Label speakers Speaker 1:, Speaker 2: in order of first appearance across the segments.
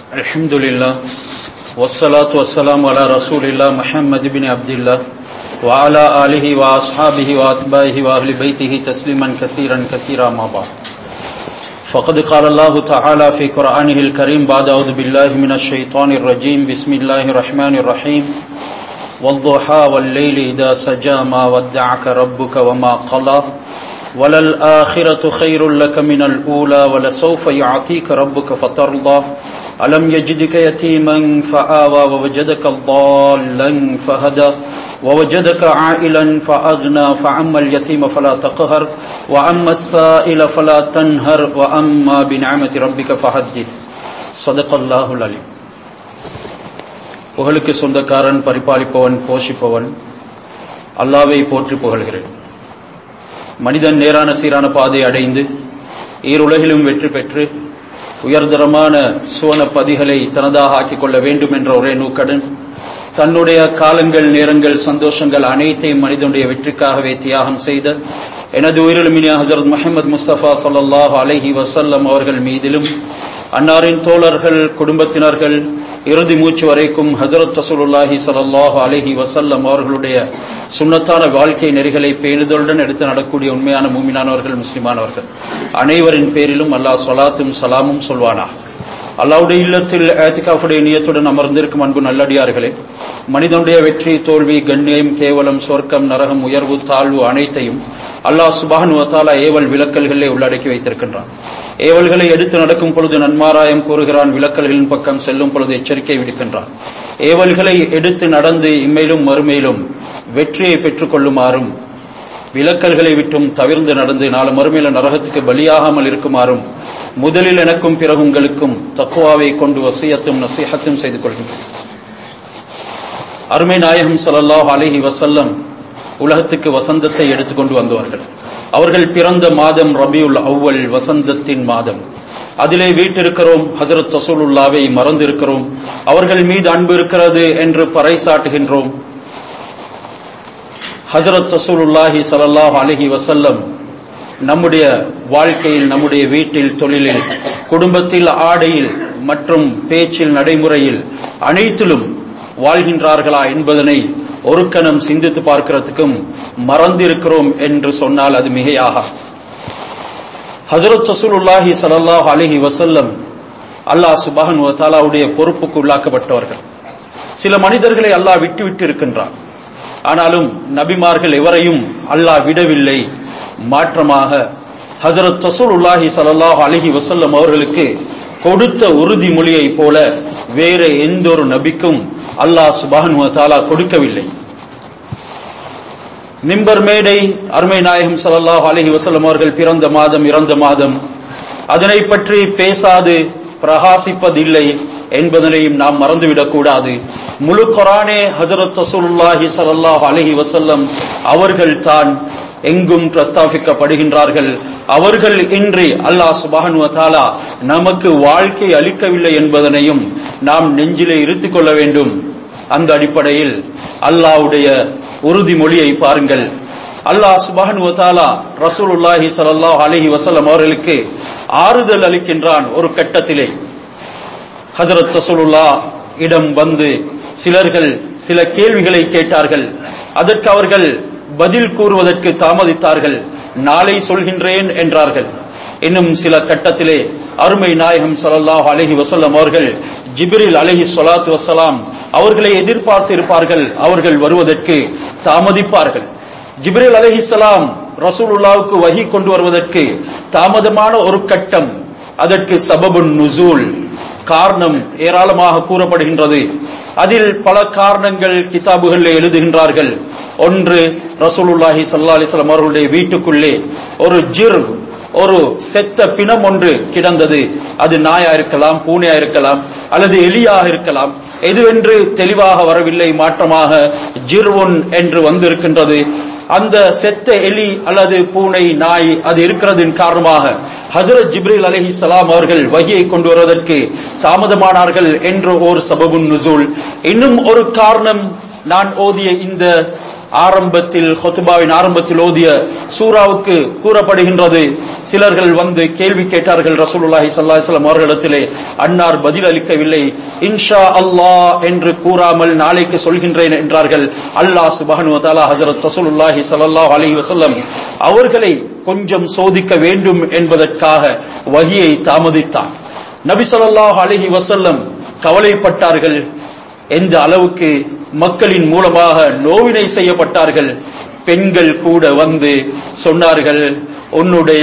Speaker 1: الحمد لله والصلاة والسلام على رسول الله محمد بن عبد الله وعلى آله وأصحابه وأتباعه وأهل بيته تسليما كثيرا كثيرا ما بعد فقد قال الله تعالى في قرآنه الكريم بعد أعوذ بالله من الشيطان الرجيم بسم الله الرحمن الرحيم والضحى والليل إذا سجى ما ودعك ربك وما قلى وللآخرة خير لك من الأولى ولسوف يعطيك ربك فترضى ألم يجدك يتيما فآوى ووجدك ضالا فهدى ووجدك عائلا فأغنى فأما اليتيم فلا تقهر وأما السائل فلا تنهر وأما بنعمة ربك فحدث صدق الله العليم புகழுக்கு சொந்தக்காரன் பரிபாலிப்பவன் போஷிப்பவன் அல்லாவை போற்றி புகழ்கிறேன் மனிதன் நேரான சீரான பாதை அடைந்து ஈருலகிலும் வெற்றி பெற்று உயர்தரமான சுவன பதிகளை தனதாக ஆக்கிக் கொள்ள வேண்டும் என்ற ஒரே நோக்கடன் தன்னுடைய காலங்கள் நேரங்கள் சந்தோஷங்கள் அனைத்தையும் மனிதனுடைய வெற்றிக்காகவே தியாகம் செய்த எனது உயிரிலுமினிய ஹசரத் முகமது முஸ்தபா சல்லாஹ் அலஹி வசல்லம் அவர்கள் மீதிலும் அன்னாரின் தோழர்கள் குடும்பத்தினர்கள் இறுதி மூச்சு வரைக்கும் ஹசரத் ரசூலுல்லாஹி சல்லாஹ் அலஹி வசல்லம் அவர்களுடைய சுண்ணத்தான வாழ்க்கை நெறிகளை பேணுதலுடன் எடுத்து நடக்கூடிய உண்மையான மூமினானவர்கள் முஸ்லிமானவர்கள் அனைவரின் பேரிலும் அல்லாஹ் சொலாத்தும் சலாமும் சொல்வானா அல்லாவுடைய இல்லத்தில் ஏத்திகாஃபுடைய நியத்துடன் அமர்ந்திருக்கும் அன்பு நல்லடியார்களே மனிதனுடைய வெற்றி தோல்வி கண்ணியம் கேவலம் சொர்க்கம் நரகம் உயர்வு தாழ்வு அனைத்தையும் அல்லாஹ் சுபான் வத்தாலா ஏவல் விளக்கல்களே உள்ளடக்கி வைத்திருக்கின்றான் ஏவல்களை எடுத்து நடக்கும் பொழுது நன்மாராயம் கூறுகிறான் விளக்கல்களின் பக்கம் செல்லும் பொழுது எச்சரிக்கை விடுக்கின்றான் ஏவல்களை எடுத்து நடந்து இம்மையிலும் மறுமையிலும் வெற்றியை பெற்றுக் கொள்ளுமாறும் விளக்கல்களை விட்டும் தவிர்ந்து நடந்து நாலு மறுமையில நரகத்துக்கு பலியாகாமல் இருக்குமாறும் முதலில் எனக்கும் பிறகு உங்களுக்கும் தக்குவாவை கொண்டு வசியத்தும் நசீகத்தும் செய்து கொள்கின்றேன் அருமை நாயகம் சல்லாஹ் அலஹி வசல்லம் உலகத்துக்கு வசந்தத்தை எடுத்துக்கொண்டு வந்தவர்கள் அவர்கள் பிறந்த மாதம் ரபியுல் அவ்வல் வசந்தத்தின் மாதம் அதிலே வீட்டிருக்கிறோம் ஹசரத் ரசூலுல்லாவை மறந்திருக்கிறோம் அவர்கள் மீது அன்பு இருக்கிறது என்று பறைசாட்டுகின்றோம் ஹசரத் ரசூலுல்லாஹி சல்லாஹ் அலஹி வசல்லம் நம்முடைய வாழ்க்கையில் நம்முடைய வீட்டில் தொழிலில் குடும்பத்தில் ஆடையில் மற்றும் பேச்சில் நடைமுறையில் அனைத்திலும் வாழ்கின்றார்களா என்பதனை ஒரு கணம் சிந்தித்து பார்க்கிறதுக்கும் மறந்திருக்கிறோம் என்று சொன்னால் அது மிகையாக ஹசரத் சசூலுல்லாஹி சல்லாஹ் அலஹி வசல்லம் அல்லாஹ் சுபஹன் தாலாவுடைய பொறுப்புக்கு உள்ளாக்கப்பட்டவர்கள் சில மனிதர்களை அல்லாஹ் விட்டு விட்டு இருக்கின்றான் ஆனாலும் நபிமார்கள் எவரையும் அல்லாஹ் விடவில்லை மாற்றமாக ஹசரத் தசூலுல்லாஹி சல்லாஹ் அலஹி வசல்லம் அவர்களுக்கு கொடுத்த உறுதிமொழியை போல வேற எந்த ஒரு நபிக்கும் அல்லாஹ் சுபான் தாலா கொடுக்கவில்லை மிம்பர் மேடை அருமை நாயகம் சல்லாஹ் அலஹி வசல்லம் அவர்கள் பிறந்த மாதம் இறந்த மாதம் அதனை பற்றி பேசாது பிரகாசிப்பதில்லை என்பதனையும் நாம் மறந்துவிடக் கூடாது முழு கொரானே ஹசரத் தசூலுல்லாஹி சல்லாஹ் அலஹி வசல்லம் அவர்கள் தான் எங்கும் பிரஸ்தாபிக்கப்படுகின்றார்கள் அவர்கள் இன்றி அல்லாஹ் சுபானு தாலா நமக்கு வாழ்க்கை அளிக்கவில்லை என்பதனையும் நாம் நெஞ்சிலே இருத்திக் கொள்ள வேண்டும் அந்த அடிப்படையில் அல்லாவுடைய உறுதிமொழியை பாருங்கள் அல்லாஹ் சுபானு தாலா ரசூலுல்லாஹி சல்லாஹ் அலஹி வசல்லம் அவர்களுக்கு ஆறுதல் அளிக்கின்றான் ஒரு கட்டத்திலே ஹசரத் ரசூலுல்லா இடம் வந்து சிலர்கள் சில கேள்விகளை கேட்டார்கள் அதற்கு அவர்கள் பதில் கூறுவதற்கு தாமதித்தார்கள் நாளை சொல்கின்றேன் என்றார்கள் இன்னும் சில கட்டத்திலே அருமை நாயகம் சல்லாஹ் அலஹி வசல்லம் அவர்கள் ஜிபிரில் அலஹி சொலாத்து வசலாம் அவர்களை எதிர்பார்த்து இருப்பார்கள் அவர்கள் வருவதற்கு தாமதிப்பார்கள் ஜிப்ரில் அலஹிசலாம் ரசூலுல்லாவுக்கு வகி கொண்டு வருவதற்கு தாமதமான ஒரு கட்டம் அதற்கு சபபுன் நுசூல் காரணம் ஏராளமாக கூறப்படுகின்றது அதில் பல காரணங்கள் கிதாபுகளில் எழுதுகின்றார்கள் ஒன்று ரசூலுல்லாஹி சல்லா அலிஸ்லாம் அவர்களுடைய வீட்டுக்குள்ளே ஒரு ஜிர் ஒரு செத்த பிணம் ஒன்று கிடந்தது அது நாயா இருக்கலாம் பூனையா இருக்கலாம் அல்லது எலியாக இருக்கலாம் எதுவென்று தெளிவாக வரவில்லை மாற்றமாக ஜிர்ஒன் என்று வந்திருக்கின்றது அந்த செத்த எலி அல்லது பூனை நாய் அது இருக்கிறதின் காரணமாக ஹசரத் ஜிப்ரில் அலஹி சலாம் அவர்கள் வகியை கொண்டு வருவதற்கு தாமதமானார்கள் என்று ஒரு சபபுன் நுசூல் இன்னும் ஒரு காரணம் நான் ஓதிய இந்த ஆரம்பத்தில் ஹொத்துபாவின் ஆரம்பத்தில் ஓதிய சூராவுக்கு கூறப்படுகின்றது சிலர்கள் வந்து கேள்வி கேட்டார்கள் ரசூலுல்லாஹி ஸல்லல்லாஹு அலைஹி வஸல்லம் அவர்களிடத்திலே அன்னார் பதில் அளிக்கவில்லை இன்ஷா அல்லாஹ் என்று கூறாமல் நாளைக்கு சொல்கின்றேன் என்றார்கள் அல்லாஹ் சுப்ஹானஹு வ தஆலா ஹஜ்ரத் ரசூலுல்லாஹி ஸல்லல்லாஹு அலைஹி வஸல்லம் அவர்களை கொஞ்சம் சோதிக்க வேண்டும் என்பதற்காக வகியை தாமதித்தான் நபி ஸல்லல்லாஹு அலைஹி வஸல்லம் கவலைப்பட்டார்கள் எந்த அளவுக்கு மக்களின் மூலமாக நோவினை செய்யப்பட்டார்கள் பெண்கள் கூட வந்து சொன்னார்கள் உன்னுடைய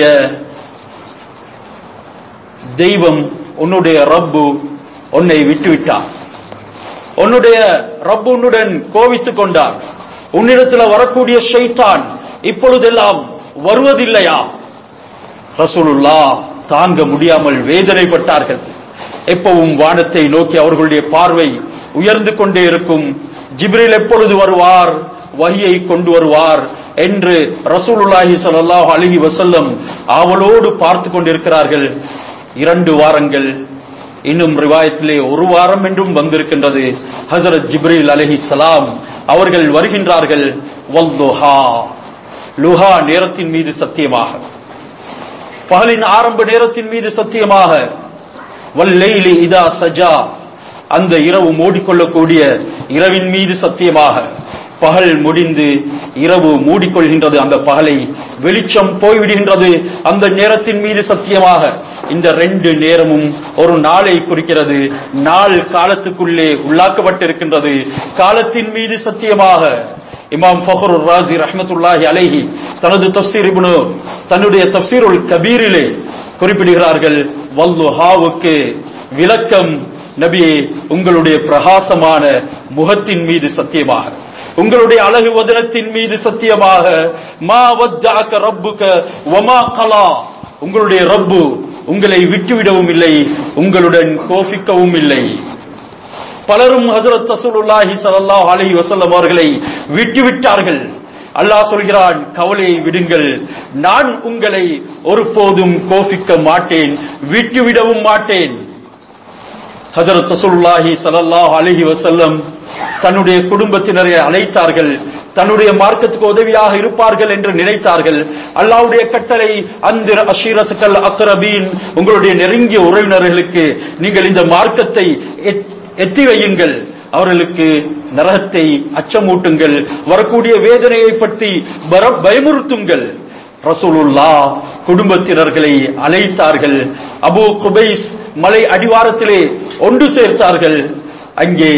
Speaker 1: தெய்வம் உன்னுடைய ரப்பு உன்னை விட்டுவிட்டார் உன்னுடைய ரப்பு உன்னுடன் கோவித்துக் கொண்டார் உன்னிடத்தில் வரக்கூடிய ஷைத்தான் இப்பொழுதெல்லாம் வருவதில்லையா ரசூலுல்லா தாங்க முடியாமல் வேதனைப்பட்டார்கள் எப்பவும் வானத்தை நோக்கி அவர்களுடைய பார்வை உயர்ந்து கொண்டே இருக்கும் ஜிப்ரில் எப்பொழுது வருவார் வഹിயை கொண்டு வருவார் என்று ரசூலுல்லாஹி ஸல்லல்லாஹு அலைஹி வஸல்லம் ஆவலோடு பார்த்து கொண்டிருக்கிறார்கள் இரண்டு வாரங்கள் இன்னும் ரிவாயத்திலே ஒரு வாரம் என்றும் வந்திருக்கின்றது ஹஜரத் ஜிப்ரீல் அலைஹி சலாம் அவர்கள் வருகின்றார்கள் வல்லுஹா லுஹா நேரத்தின் மீது சத்தியமாக பகலின் ஆரம்ப நேரத்தின் மீது சத்தியமாக வல்லைலி இதா சஜா அந்த இரவு மூடிக்கொள்ளக்கூடிய இரவின் மீது சத்தியமாக பகல் முடிந்து இரவு மூடிக்கொள்கின்றது அந்த பகலை வெளிச்சம் போய்விடுகின்றது அந்த நேரத்தின் மீது சத்தியமாக இந்த ரெண்டு நேரமும் ஒரு நாளை குறிக்கிறது நாள் காலத்துக்குள்ளே உள்ளாக்கப்பட்டிருக்கின்றது காலத்தின் மீது சத்தியமாக இமாம் ஃபஹர் ராசி ரஹ்மத்துல்லாஹி அலைஹி தனது தப்சீர் இப்னு தன்னுடைய தப்சீருல் கபீரிலே குறிப்பிடுகிறார்கள் வல்லுஹாவுக்கு விளக்கம் நபியே உங்களுடைய பிரகாசமான முகத்தின் மீது சத்தியமாக உங்களுடைய அழகு வதனத்தின் மீது சத்தியமாக மா வத்தாக்க ரப்புக வமா கலா உங்களுடைய ரப்பு உங்களை விட்டுவிடவும் இல்லை உங்களுடன் கோபிக்கவும் இல்லை பலரும் ஹசரத் ரசூலுல்லாஹி ஸல்லல்லாஹு அலைஹி வஸல்லம் அவர்களை விட்டுவிட்டார்கள் அல்லாஹ் சொல்கிறான் கவலையை விடுங்கள் நான் உங்களை ஒருபோதும் கோபிக்க மாட்டேன் விட்டுவிடவும் மாட்டேன் ஹஜரத் ரசூலுல்லாஹி ஸல்லல்லாஹு அலைஹி வஸல்லம் தன்னுடைய குடும்பத்தினரை அழைத்தார்கள் தன்னுடைய மார்க்கத்துக்கு உதவியாக இருப்பார்கள் என்று நினைத்தார்கள் அல்லாஹ்வுடைய கட்டளை அந்த அஷீரத்துக்கள் அக்ரபீன் உங்களுடைய நெருங்கிய உறவினர்களுக்கு நீங்கள் இந்த மார்க்கத்தை எத்- எத்தி வையுங்கள் அவர்களுக்கு நரகத்தை அச்சமூட்டுங்கள் வரக்கூடிய வேதனையை பற்றி பர- பயமுறுத்துங்கள் ரசூலுல்லா குடும்பத்தினர்களை அழைத்தார்கள் அபூ குபைஸ் மலை அடிவாரத்திலே ஒன்று சேர்த்தார்கள் அங்கே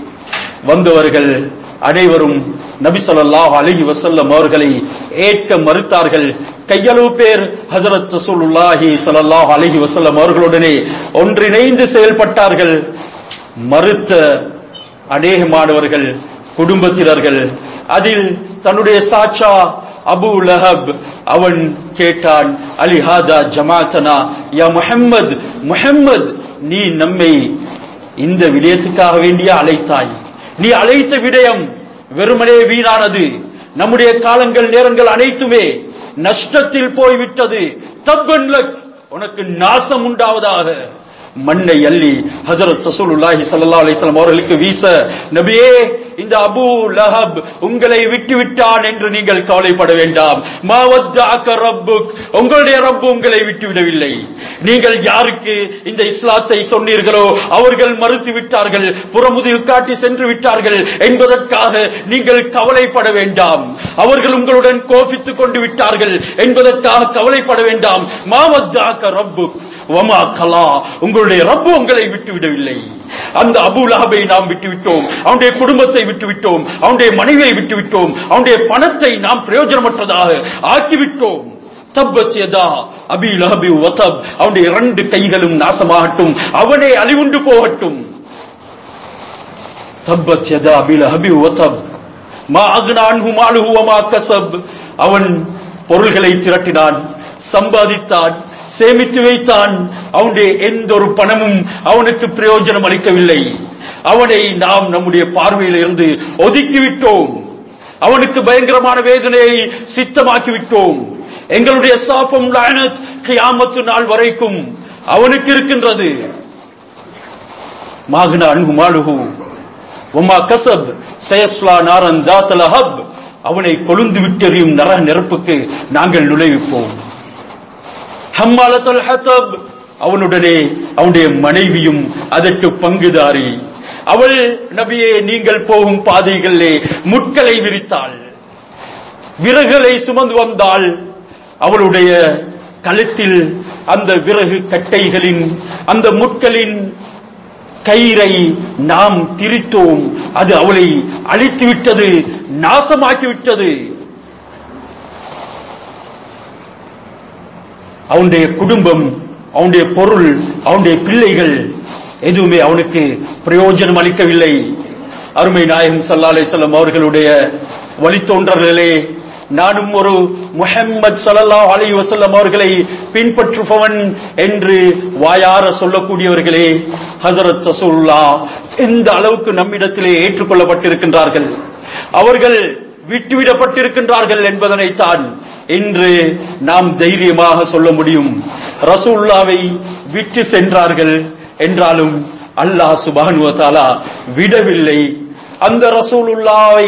Speaker 1: வந்தவர்கள் அனைவரும் நபி ஸல்லல்லாஹு அலைஹி வஸல்லம் அவர்களை ஏற்க மறுத்தார்கள் கையளவு பேர் ஹஜரத் ரசூலுல்லாஹி ஸல்லல்லாஹு அலைஹி வஸல்லம் அவர்களுடனே ஒன்றிணைந்து செயல்பட்டார்கள் மறுத்த அநேகமானவர்கள் குடும்பத்தினர்கள் அதில் தன்னுடைய சாச்சா அபு லஹப் அவன் கேட்டான் அலி ஹாதா ஜமாத்தனா யா முஹம்மத் முஹம்மத் நீ நம்மை இந்த விடயத்துக்காக வேண்டிய அழைத்தாய் நீ அழைத்த விடயம் வெறுமனே வீணானது நம்முடைய காலங்கள் நேரங்கள் அனைத்துமே நஷ்டத்தில் போய்விட்டது தப்பன் லக் உனக்கு நாசம் உண்டாவதாக மண்ணை அள்ளி ஹஜரத் ரசூலுல்லாஹி ஸல்லல்லாஹு அலைஹி வஸல்லம் அவர்களுக்கு வீச நபியே இந்த அபூ லஹப் உங்களை விட்டு விட்டான் என்று நீங்கள் கவலைப்பட வேண்டாம் மா வத்தஅக ரப்புக் உங்களுடைய ரப்பு உங்களை விட்டு விடவில்லை நீங்கள் யாருக்கு இந்த இஸ்லாத்தை சொன்னீர்களோ அவர்கள் மறுத்து விட்டார்கள் புறமுதுகு காட்டி சென்று விட்டார்கள் என்பதற்காக நீங்கள் கவலைப்பட வேண்டாம் அவர்கள் உங்களுடன் கோபித்துக் கொண்டு விட்டார்கள் என்பதற்காக கவலைப்பட வேண்டாம் மா வத்தஅக ரப்புக் வமா கலா உங்களுடைய ரப்பு உங்களை விட்டு விடவில்லை அந்த அபு லஹபை நாம் விட்டுவிட்டோம் அவனுடைய குடும்பத்தை விட்டுவிட்டோம் அவனுடைய மனைவியை விட்டுவிட்டோம் அவனுடைய பணத்தை நாம் பிரயோஜனமற்றதாக ஆக்கிவிட்டோம் தப்பத் யதா அபி லஹபி வதப் அவனுடைய இரண்டு கைகளும் நாசமாகட்டும் அவனே அழிவுண்டு போகட்டும் தப்பத் யதா அபி லஹபி வதப் மா அக்னா அன்ஹு மாலுஹு வமா கஸப் அவன் பொருள்களை திரட்டினான் சம்பாதித்தான் சேமித்து வைத்தான் அவனுடைய எந்த ஒரு பணமும் அவனுக்கு பிரயோஜனம் அளிக்கவில்லை அவனை நாம் நம்முடைய பார்வையில் இருந்து ஒதுக்கிவிட்டோம் அவனுக்கு பயங்கரமான வேதனையை சித்தமாக்கி விட்டோம் எங்களுடைய சாபம் லானத் கியாமத்து நாள் வரைக்கும் அவனுக்கு இருக்கின்றது மாகன அன்பு மாலுகு உமா கசப் சயஸ்லா நாரன் தாத்த லஹப் அவனை கொழுந்து விட்டெறியும் நரக நெருப்புக்கு நாங்கள் நுழைவிப்போம் ஹம்மாலத்துல் ஹத்தப் அவனுடனே அவனுடைய மனைவியும் அதற்கு பங்குதாரி அவள் நபியே நீங்கள் போகும் பாதைகளிலே முட்களை விரித்தாள் விறகுகளை சுமந்து வந்தாள் அவளுடைய கழுத்தில் அந்த விறகு கட்டைகளின் அந்த முட்களின் கயிறை நாம் திரித்தோம் அது அவளை அழித்து விட்டது நாசமாக்கி விட்டது அவனுடைய குடும்பம் அவனுடைய பொருள் அவனுடைய பிள்ளைகள் எதுவுமே அவனுக்கு பிரயோஜனம் அளிக்கவில்லை அருமை நாயகம் சல்லா அலிசல்லம் அவர்களுடைய வழித்தோன்றர்களே நானும் ஒரு முஹம்மது ஸல்லல்லாஹு அலைஹி வஸல்லம் அவர்களை பின்பற்றுபவன் என்று வாயார சொல்லக்கூடியவர்களே ஹஜரத் ரசூலுல்லாஹ் எந்த அளவுக்கு நம்மிடத்திலே ஏற்றுக்கொள்ளப்பட்டிருக்கின்றார்கள் அவர்கள் விட்டுவிடப்பட்டிருக்கின்றார்கள் என்பதனைத்தான் இன்று நாம் தைரியமாக சொல்ல முடியும் ரசூல்லாவை விட்டு சென்றார்கள் என்றாலும் அல்லாஹ் சுபானுவ தாலா விடவில்லை அந்த ரசூலுல்லாவை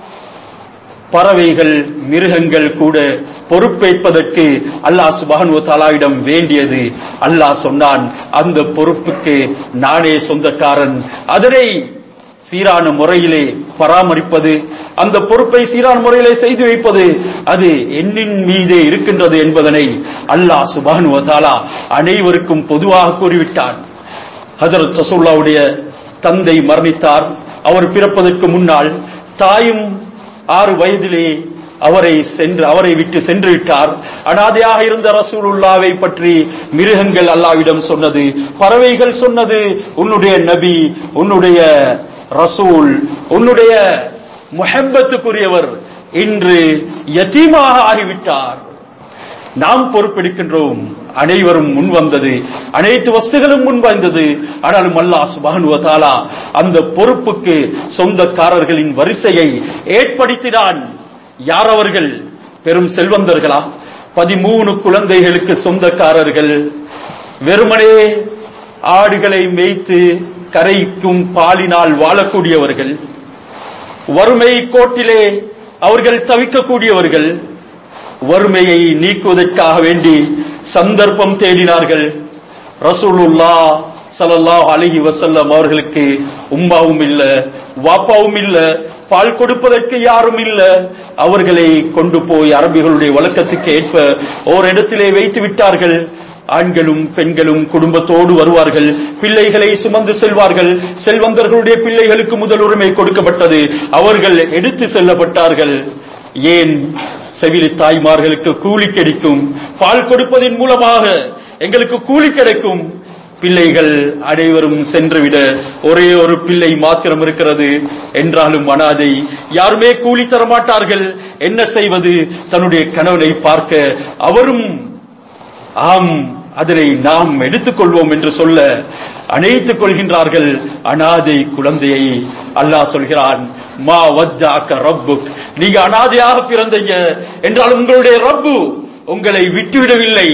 Speaker 1: பறவைகள் மிருகங்கள் கூட பொறுப்பேற்பதற்கு அல்லாஹ் சுபானு தாலாவிடம் வேண்டியது அல்லாஹ் சொன்னான் அந்த பொறுப்புக்கு நானே சொந்தக்காரன் அதனை சீரான முறையிலே பராமரிப்பது அந்த பொறுப்பை சீரான முறையிலே செய்து வைப்பது அது எண்ணின் மீதே இருக்கின்றது என்பதனை அல்லாஹ் சுபானு தாலா அனைவருக்கும் பொதுவாக கூறிவிட்டான் ஹசரத் ரசூல்லாவுடைய தந்தை மரணித்தார் அவர் பிறப்பதற்கு முன்னால் தாயும் ஆறு வயதிலே அவரை சென்று அவரை விட்டு சென்று விட்டார் அனாதையாக இருந்த ரசூலுல்லாவை பற்றி மிருகங்கள் அல்லாவிடம் சொன்னது பறவைகள் சொன்னது உன்னுடைய நபி உன்னுடைய ரசூல் உன்னுடைய முஹப்பத்துக்குரியவர் இன்று யத்தீமாக ஆகிவிட்டார் நாம் பொறுப்பெடுக்கின்றோம் அனைவரும் முன் வந்தது அனைத்து வஸ்துகளும் முன் வந்தது ஆனாலும் அல்லாஹ் சுபானு தாலா அந்த பொறுப்புக்கு சொந்தக்காரர்களின் வரிசையை ஏற்படுத்தினான் யார் அவர்கள் பெரும் செல்வந்தர்களா பதிமூணு குழந்தைகளுக்கு சொந்தக்காரர்கள் வெறுமனே ஆடுகளை மேய்த்து கரைக்கும் பாலினால் வாழக்கூடியவர்கள் வறுமை கோட்டிலே அவர்கள் தவிக்கக்கூடியவர்கள் வறுமையை நீக்குவதற்காக வேண்டி சந்தர்ப்பம் தேடினார்கள் ரசூலுல்லா ஸல்லல்லாஹு அலைஹி வஸல்லம் அவர்களுக்கு உம்மாவும் இல்ல வாப்பாவும் இல்ல பால் கொடுப்பதற்கு யாரும் இல்ல அவர்களை கொண்டு போய் அரபிகளுடைய வழக்கத்துக்கு ஏற்ப ஓரிடத்திலே வைத்து விட்டார்கள் ஆண்களும் பெண்களும் குடும்பத்தோடு வருவார்கள் பிள்ளைகளை சுமந்து செல்வார்கள் செல்வந்தர்களுடைய பிள்ளைகளுக்கு முதல் உரிமை கொடுக்கப்பட்டது அவர்கள் எடுத்து செல்லப்பட்டார்கள் ஏன் செவிலி தாய்மார்களுக்கு கூலி கிடைக்கும் பால் கொடுப்பதன் மூலமாக எங்களுக்கு கூலி கிடைக்கும் பிள்ளைகள் அனைவரும் சென்றுவிட ஒரே ஒரு பிள்ளை மாத்திரம் இருக்கிறது என்றாலும் அனாதை யாருமே கூலி தர மாட்டார்கள் என்ன செய்வது தன்னுடைய கணவனை பார்க்க அவரும் ஆம் அதனை நாம் எடுத்துக்கொள்வோம் என்று சொல்ல அணைத்துக் கொள்கின்றார்கள் அனாதை குழந்தையை அல்லாஹ் சொல்கிறான் மா வஜ்ஜாக்க ரப்புக் நீங்க அனாதையாக பிறந்தீங்க என்றால் உங்களுடைய ரப்பு உங்களை விட்டுவிடவில்லை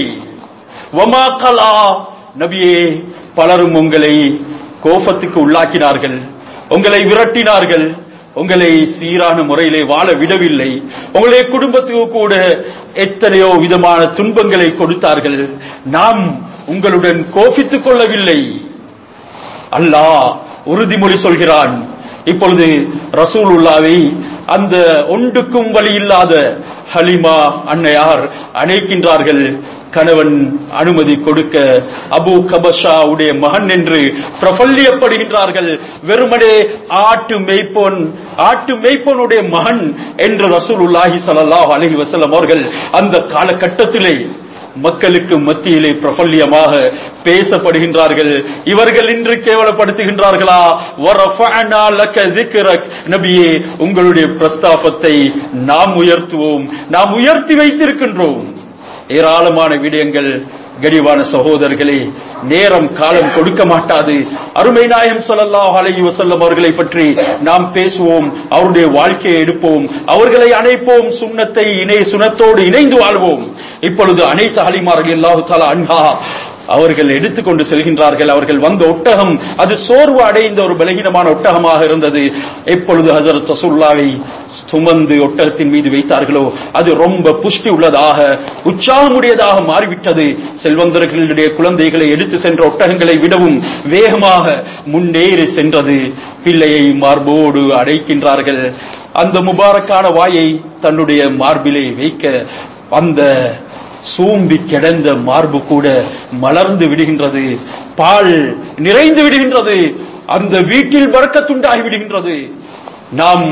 Speaker 1: வமா கலா நபியே பலரும் உங்களை கோபத்துக்கு உள்ளாக்கினார்கள் உங்களை விரட்டினார்கள் உங்களை சீரான முறையிலே வாழ விடவில்லை உங்களுடைய குடும்பத்துக்கு கூட எத்தனையோ விதமான துன்பங்களை கொடுத்தார்கள் நாம் உங்களுடன் கோபித்துக் கொள்ளவில்லை அல்லாஹ் உறுதிமொழி சொல்கிறான் இப்பொழுது ரசூலுல்லாவை அந்த ஒன்றுக்கும் வழி இல்லாத ஹலிமா அன்னையார் அணைக்கின்றார்கள் கணவன் அனுமதி கொடுக்க அபு கபஷா உடைய மகன் என்று பிரபல்யப்படுகின்றார்கள் வெறுமனே ஆட்டு மெய்ப்போன் ஆட்டு மெய்ப்போனுடைய மகன் என்று ரசூலுல்லாஹி ஸல்லல்லாஹு அலைஹி வஸல்லம் அவர்கள் அந்த காலகட்டத்திலே மக்களுக்கு மத்தியிலே பிரபல்யமாக பேசப்படுகின்றார்கள் இவர்கள் இன்று கேவலப்படுத்துகின்றார்களா வரஃபஅனா லக ذிக்ரக் நபியே உங்களுடைய பிரஸ்தாபத்தை நாம் உயர்த்துவோம் நாம் உயர்த்தி வைத்திருக்கின்றோம் ஏராளமான விடயங்கள் கடிவான சகோதரர்களே நேரம் காலம் கொடுக்க மாட்டாது அருமை நாயம் ஸல்லல்லாஹு அலைஹி வஸல்லம் அவர்களை பற்றி நாம் பேசுவோம் அவருடைய வாழ்க்கையை எடுப்போம் அவர்களை அணைப்போம் சுண்ணத்தை இணை சுனத்தோடு இணைந்து வாழ்வோம் இப்பொழுது அனைத்து அலிமார்கள் அல்லாஹு தாலா அன்ஹா அவர்கள் எடுத்துக்கொண்டு செல்கின்றார்கள் அவர்கள் வந்த ஒட்டகம் அது சோர்வு அடைந்த ஒரு பலகீனமான ஒட்டகமாக இருந்தது எப்பொழுது ஹசரத் ரசூல்லாவை சுமந்து ஒட்டகத்தின் மீது வைத்தார்களோ அது ரொம்ப புஷ்டி உள்ளதாக உற்சாகமுடையதாக மாறிவிட்டது செல்வந்தர்களுடைய குழந்தைகளை எடுத்து சென்ற ஒட்டகங்களை விடவும் வேகமாக முன்னேறி சென்றது பிள்ளையை மார்போடு அடைக்கின்றார்கள் அந்த முபாரக்கான வாயை தன்னுடைய மார்பிலே வைக்க அந்த சூம்பி கிடந்த மார்பு கூட மலர்ந்து விடுகின்றது பால் நிறைந்து விடுகின்றது அந்த வீட்டில் பறக்கத்துண்டாகி விடுகின்றது நாம்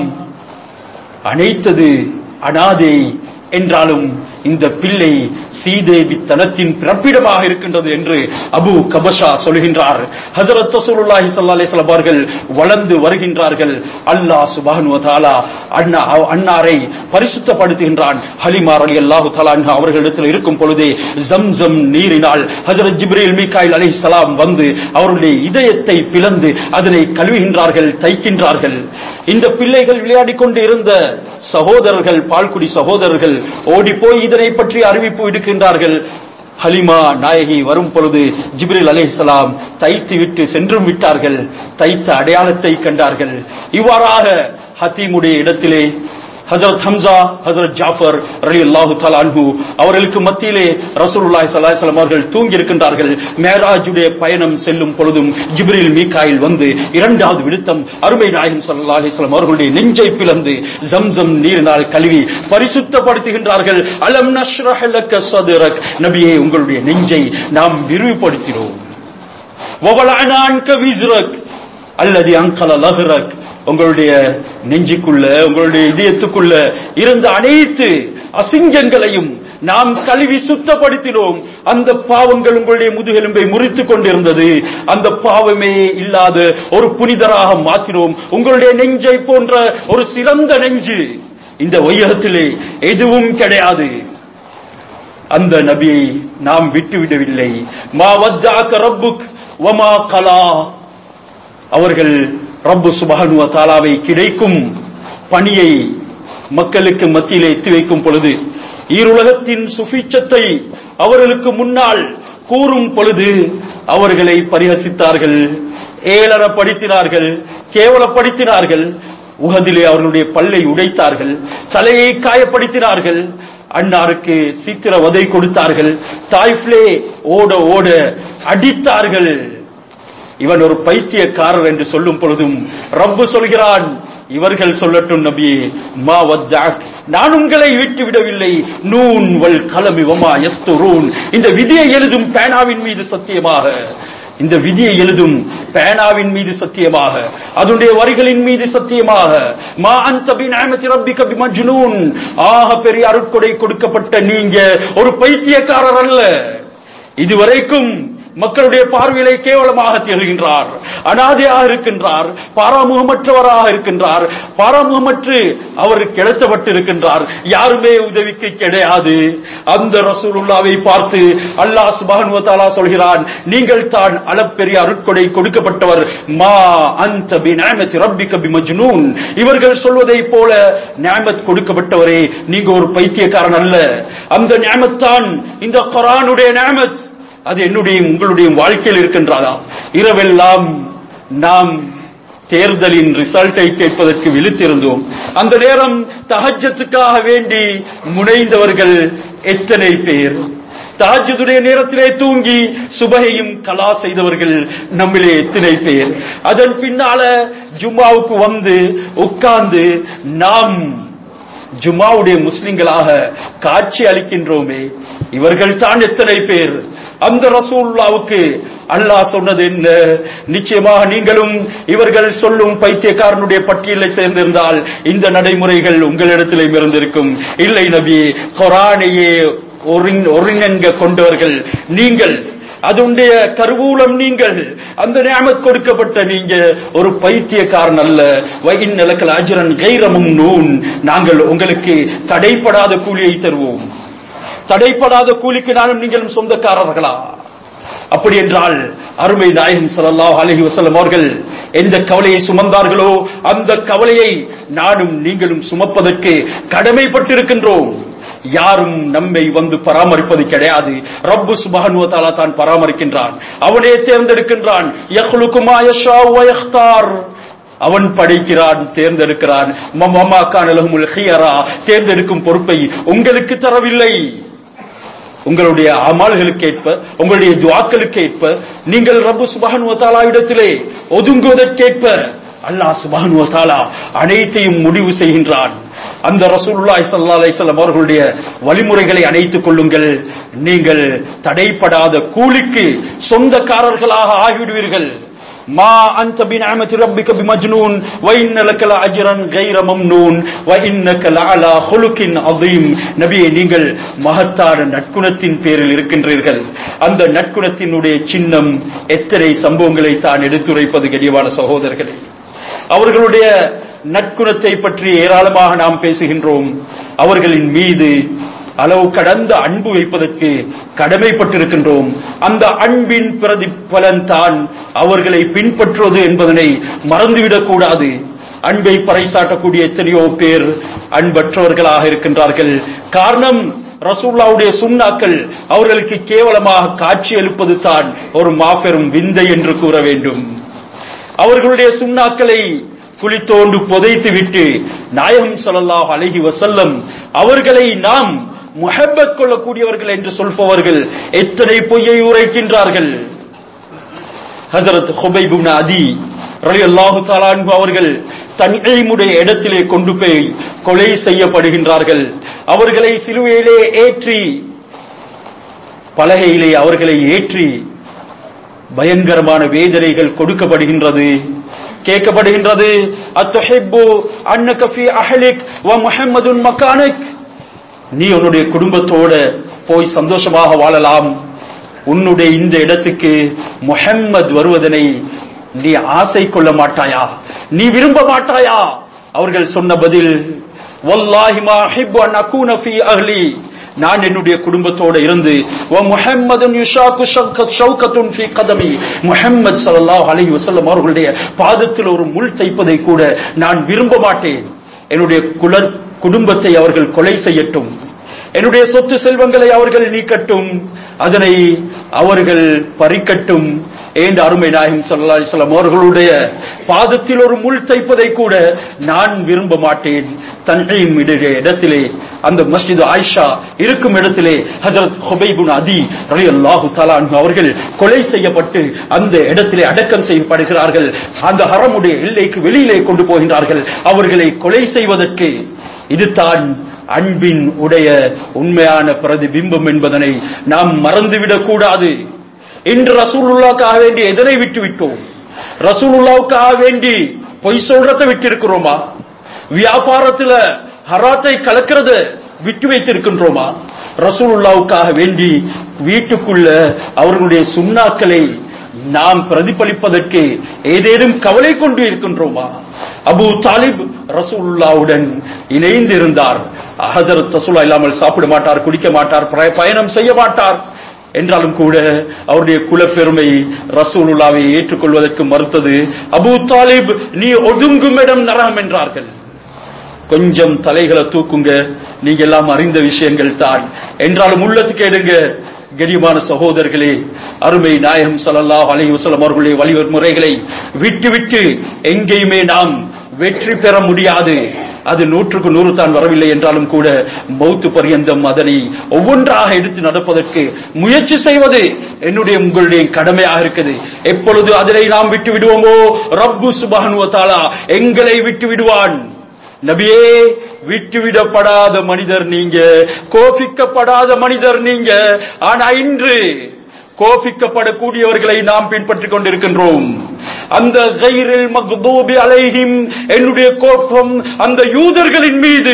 Speaker 1: அனைத்தது அனாதை என்றாலும் இந்த பிள்ளை சீதேவி தனத்தின் பிறப்பிடமாக இருக்கின்றது என்று அபு கபஷா சொல்கின்றார் ஹசரத் ரசூலுல்லாஹி ஸல்லல்லாஹு அலைஹி வஸல்லம் அவர்கள் வளர்ந்து வருகின்றார்கள் அல்லாஹ் சுப்ஹானஹு வ தஆலா அண்ணா அன்னாரை பரிசுத்தப்படுத்துகின்றான் ஹலிமா ரலியல்லாஹு தஆலா அன்ஹா அவர்களிடத்தில் இருக்கும் பொழுதே ஜம்சம் நீரினால் ஹஜரத் ஜிப்ரீல் மீகாயில் அலைஹிஸ்ஸலாம் வந்து அவருடைய இதயத்தை பிளந்து அதனை கழுவுகின்றார்கள் தைக்கின்றார்கள் இந்த பிள்ளைகள் விளையாடிக் கொண்டு இருந்த சகோதரர்கள் பால்குடி சகோதரர்கள் ஓடி போய் இதனை பற்றி அறிவிப்பு விடுக்கின்றார்கள் ஹலிமா நாயகி வரும் பொழுது ஜிப்ரில் அலைஹிஸ்ஸலாம் தைத்து விட்டு சென்றும் விட்டார்கள் தைத்த அடையாளத்தை கண்டார்கள் இவ்வாறாக ஹத்தீமுடைய இடத்திலே ஹஜரத் ஹம்சா ஹஜரத் ஜாஃபர் ரலி அல்லாஹு அன்ஹு அவர்களுக்கு மத்தியிலே ரசூலுல்லாஹி ஸல்லல்லாஹு அலைஹி வஸல்லம் அவர்கள் தூங்கி இருக்கின்றார்கள் மேராஜுடைய பயணம் செல்லும் பொழுதும் ஜிப்ரீல் மீகாயில் வந்து இரண்டாவது விடுத்தம் அருமை நாயகம் ஸல்லல்லாஹு அலைஹி வஸல்லம் அவர்களுடைய நெஞ்சை பிளந்து ஜம்சம் நீரினால் கழுவி பரிசுத்தப்படுத்துகின்றார்கள் அலம் நஷ்ரஹ் லக்க சதுரக் நபியே உங்களுடைய நெஞ்சை நாம் விரிவுபடுத்தினோம் வவலஅனா அன்க விஸ்ரக் அல்லது அங்கல லஹ்ரக் உங்களுடைய நெஞ்சுக்குள்ள உங்களுடைய இதயத்துக்குள்ள இருந்த அனைத்து அசிங்கங்களையும் நாம் கழுவி சுத்தப்படுத்தினோம் அந்த பாவங்கள் உங்களுடைய முதுகெலும்பை முறித்துக் கொண்டிருந்தது அந்த பாவமே இல்லாத ஒரு புனிதராக மாற்றினோம் உங்களுடைய நெஞ்சை போன்ற ஒரு சிறந்த நெஞ்சு இந்த வையகத்திலே எதுவும் கிடையாது அந்த நபியை நாம் விட்டுவிடவில்லை மா வஜ்ஜாக்க ரப்புக் வமா கலா அவர்கள் ரப்பு சுபஹானுவ தாலாவை கிடைக்கும் பணியை மக்களுக்கு மத்தியிலே எத்தி வைக்கும் பொழுது ஈருலகத்தின் சுபீட்சத்தை அவர்களுக்கு முன்னால் கூறும் பொழுது அவர்களை பரிஹசித்தார்கள் ஏளனப்படுத்தினார்கள் கேவலப்படுத்தினார்கள் உகதிலே அவர்களுடைய பல்லை உடைத்தார்கள் தலையை காயப்படுத்தினார்கள் அன்னாருக்கு சீத்திர வதை கொடுத்தார்கள் தாய்ஃப்லே ஓட ஓட அடித்தார்கள் இவன் ஒரு பைத்தியக்காரர் என்று சொல்லும் பொழுதும் ரப்பு சொல்கிறான் இவர்கள் சொல்லட்டும் நபியே மா வத்தாக் நான் உங்களை விட்டு விடவில்லை நூன் வல் கலமி வமா யஸ்துரூன் இந்த விதியை எழுதும் பேனாவின் மீது சத்தியமாக இந்த விதியை எழுதும் பேனாவின் மீது சத்தியமாக அதனுடைய வரிகளின் மீது சத்தியமாக மா அந்த பிநாமதி ரப்பிக பிமஜ்னூன் ஆக பெரிய அருட்கொடை கொடுக்கப்பட்ட நீங்க ஒரு பைத்தியக்காரர் அல்ல இதுவரைக்கும் மக்களுடைய பார்வையிலே கேவலமாக திகழ்கின்றார் அனாதையாக இருக்கின்றார் பாராமுகமற்றவராக இருக்கின்றார் பாராமுகமற்று அவர் கிடத்தப்பட்டு இருக்கின்றார் யாருமே உதவிக்கு கிடையாது அந்த ரசூலுல்லாவை பார்த்து அல்லாஹ் சுபானு தாலா சொல்கிறான் நீங்கள் தான் அளப்பெரிய அருட்கொடை கொடுக்கப்பட்டவர் மா அந்த பிநாமதி ரப்பிக பிமஜ்னூன் இவர்கள் சொல்வதை போல நியாமத் கொடுக்கப்பட்டவரே நீங்க ஒரு பைத்தியக்காரன் அல்ல அந்த நியாமத்தான் இந்த குரானுடைய நியாமத் அது என்னுடைய உங்களுடைய வாழ்க்கையில் இருக்கின்றதா இரவெல்லாம் நாம் தேர்தலின் ரிசல்ட்டை கேட்பதற்கு விழித்திருந்தோம் அந்த நேரம் தஹஜத்துக்காக வேண்டி முனைந்தவர்கள் எத்தனை பேர் தஹஜுடைய நேரத்திலே தூங்கி சுபகையும் கலா செய்தவர்கள் நம்மிலே எத்தனை பேர் அதன் பின்னால ஜும்மாவுக்கு வந்து உட்கார்ந்து நாம் ஜும்மாவுடைய முஸ்லிம்களாக காட்சி அளிக்கின்றோமே இவர்கள் தான் எத்தனை பேர் அந்த ரசூல்லாவுக்கு அல்லாஹ் சொன்னது என்ன நிச்சயமாக நீங்களும் இவர்கள் சொல்லும் பைத்தியக்காரனுடைய பட்டியலை சேர்ந்திருந்தால் இந்த நடைமுறைகள் உங்களிடத்திலும் இருந்திருக்கும் இல்லை நபி கொரானையே ஒருங்கிணங்க கொண்டவர்கள் நீங்கள் அதனுடைய கருவூலம் நீங்கள் அந்த நியமத் கொடுக்கப்பட்ட நீங்க ஒரு பைத்தியக்காரன் அல்ல வயின் நிலக்கல் அஜரன் கைரமும் நூன் நாங்கள் உங்களுக்கு தடைப்படாத கூலியை தருவோம் தடைப்படாத கூலிக்கு நானும் நீங்களும் சொந்தக்காரர்களா அப்படி என்றால் அருமை நாயகம் ஸல்லல்லாஹு அலைஹி வஸல்லம் அவர்கள் எந்த கவலையை சுமந்தார்களோ அந்த கவலையை நானும் நீங்களும் சுமப்பதற்கு கடமைப்பட்டிருக்கின்றோம் யாரும் நம்மை வந்து பராமரிப்பது கிடையாது ரப்பு சுபஹானு வ தஆலா தான் பராமரிக்கின்றான் அவனே தேர்ந்தெடுக்கின்றான் யஹ்லுகு மா யஷாஉ வ யக்தார் அவன் படைக்கிறான் தேர்ந்தெடுக்கிறான் மம்மா கானலஹுமுல் ஹியரா தேர்ந்தெடுக்கும் பொறுப்பை உங்களுக்கு தரவில்லை உங்களுடைய அமல்களுக்கு ஏற்ப உங்களுடைய துவாக்களுக்கு ஏற்ப நீங்கள் ரப்பு சுபஹானு வ தஆலா இடத்திலே ஒதுங்குவதற்கேற்ப அல்லாஹ் சுபஹானு வ தஆலா அனைத்தையும் முடிவு செய்கின்றான் அந்த ரசூலுல்லாஹி ஸல்லல்லாஹு அலைஹி வஸல்லம் அவர்களுடைய வழிமுறைகளை அணைத்துக் கொள்ளுங்கள் நீங்கள் தடைப்படாத கூலிக்கு சொந்தக்காரர்களாக ஆகிவிடுவீர்கள் மா அன்த பிநிஅமதி ரப்பிக பிமஜ்னூன் வ இன்ன லக லஅஜ்ரன் கைர மம்னூன் வ இன்னக லஅலா ஹுலுகின் அதீம் நபியே நீங்கள் மகத்தான நற்குணத்தின் பேரில் இருக்கின்றீர்கள் அந்த நற்குணத்தினுடைய சின்னம் எத்தனை சம்பவங்களை தான் எடுத்துரைப்பது கனிவான சகோதரர்களே அவர்களுடைய நற்குணத்தை பற்றி ஏராளமாக நாம் பேசுகின்றோம் அவர்களின் மீது அளவு கடந்த அன்பு வைப்பதற்கு கடமைப்பட்டிருக்கின்றோம் அந்த அன்பின் பிரதிபலன் தான் அவர்களை பின்பற்றுவது என்பதனை மறந்துவிடக் கூடாது அன்பை பறைசாட்டக்கூடிய எத்தனையோ பேர் அன்பற்றவர்களாக இருக்கின்றார்கள் காரணம் ரசூல்லாவுடைய சுண்ணாக்கள் அவர்களுக்கு கேவலமாக காட்சி அளிப்பது தான் ஒரு மாபெரும் விந்தை என்று கூற வேண்டும் அவர்களுடைய சுண்ணாக்களை குளித்தோண்டு புதைத்து விட்டு நாயகம் ஸல்லல்லாஹு அலைஹி வஸல்லம் அவர்களை நாம் முஹப்பத் கொள்ளக்கூடியவர்கள் என்று சொல்பவர்கள் எத்தனை பொய்யை உரைக்கின்றார்கள் ஹஜரத் ஹுபைப் இப்னு அதி ரலியல்லாஹு தஆலா அன்ஹு அவர்கள் தன் இல்முடைய இடத்திலே கொண்டு போய் கொலை செய்யப்படுகின்றார்கள் அவர்களை சிலுவையிலே ஏற்றி பலகையிலே அவர்களை ஏற்றி பயங்கரமான வேதனைகள் கொடுக்கப்படுகின்றது கேட்கப்படுகின்றது அத்துஹிப்பு அன்னக ஃபீ அஹ்லிக் வ முஹம்மதுன் மக்கானிக் நீ உன்னுடைய குடும்பத்தோட போய் சந்தோஷமாக வாழலாம் உன்னுடைய இந்த இடத்துக்கு முஹம்மத் வருவதனை நீ ஆசை கொள்ள மாட்டாயா நீ விரும்ப மாட்டாயா அவர்கள் சொன்ன பதில் வல்லாஹி மா அஹிப்பு அன் அகூன ஃபீ அஹ்லி நான் என்னுடைய குடும்பத்தோட இருந்து வ முஹம்மதுன் யுஷாக்கு ஷௌகத் ஷௌகத்துன் ஃபீ கதமி முஹம்மத் ஸல்லல்லாஹு அலைஹி வஸல்லம் அவர்களுடைய பாதத்தில் ஒரு முள் தைப்பதை கூட நான் விரும்ப மாட்டேன் என்னுடைய குல குடும்பத்தை அவர்கள் கொலை செய்யட்டும் என்னுடைய சொத்து செல்வங்களை அவர்கள் நீக்கட்டும் அதனை அவர்கள் பறிக்கட்டும் ஏண்ட அருமை நாயகம் ஸல்லல்லாஹு அலைஹி வஸல்லம் அவர்களுடைய பாதத்தில் ஒரு முள் தைப்பதை கூட நான் விரும்ப மாட்டேன் தன்ஹீம் இடைய இடத்திலே அந்த மஸ்ஜித் ஆயிஷா இருக்கும் இடத்திலே ஹஜரத் ஹுபைபுன் அதி ரலியல்லாஹு தஆலா அன்ஹு அவர்கள் கொலை செய்யப்பட்டு அந்த இடத்திலே அடக்கம் செய்யப்படுகிறார்கள் அந்த ஹரமுடைய எல்லைக்கு வெளியிலே கொண்டு போகின்றார்கள் அவர்களை கொலை செய்வதற்கு இதுதான் அன்பின் உடைய உண்மையான பிரதிபிம்பம் என்பதனை நாம் மறந்துவிடக் கூடாது இன்று ரசூலுல்லாவுக்காக வேண்டி எதனை விட்டு விட்டோம் ரசூலுல்லாவுக்காக வேண்டி பொய் சொல்றதை விட்டு இருக்கிறோமா வியாபாரத்துல ஹராத்தை கலக்கிறத விட்டு வைத்திருக்கின்றோமா ரசூலுல்லாவுக்காக வேண்டி வீட்டுக்குள்ள அவர்களுடைய சுண்ணாக்களை நாம் பிரதிபலிப்பதற்கு ஏதேனும் கவலை கொண்டு இருக்கின்றோமா அபு தாலிப் ரசூலுல்லாவுடன் இணைந்து இருந்தார் ஹஜரத் ரசூலா இல்லாமல் சாப்பிட மாட்டார் குடிக்க மாட்டார் பய- பயணம் செய்ய மாட்டார் என்றாலும் கூட அவருடைய குலப்பெருமை ரசூலுல்லாவை ஏற்றுக்கொள்வதற்கு மறுத்தது அபு தாலிப் நீ ஒதுங்கும் இடம் நரகம் என்றார்கள் கொஞ்சம் தலைகளை தூக்குங்க நீங்க எல்லாம் அறிந்த விஷயங்கள் தான் என்றாலும் உள்ளத்துக்கு எடுங்க கனிமான சகோதரர்களே அருமை நாயகம் ஸல்லல்லாஹு அலைஹி வஸல்லம் அவர்களுடைய வழிமுறைகளை விட்டு விட்டு எங்கேயுமே நாம் வெற்றி பெற முடியாது அது நூற்றுக்கு நூறு தான் வரவில்லை என்றாலும் கூட மௌத்து பரியந்தம் அதனை ஒவ்வொன்றாக எடுத்து நடப்பதற்கு முயற்சி செய்வது என்னுடைய உங்களுடைய கடமையாக இருக்குது எப்பொழுது அதனை நாம் விட்டு விடுவோமோ ரப்பு சுபஹானு வ தஆலா எங்களை விட்டு விடுவான் நபியே விட்டுவிடப்படாத மனிதர் நீங்க கோபிக்கப்படாத மனிதர் நீங்க ஆனா இன்று கோபிக்கப்படக்கூடியவர்களை நாம் பின்பற்றிக் கொண்டிருக்கின்றோம் அந்த கைரில் மக்தூபி அலைஹிம் என்னுடைய கோபம் அந்த யூதர்களின் மீது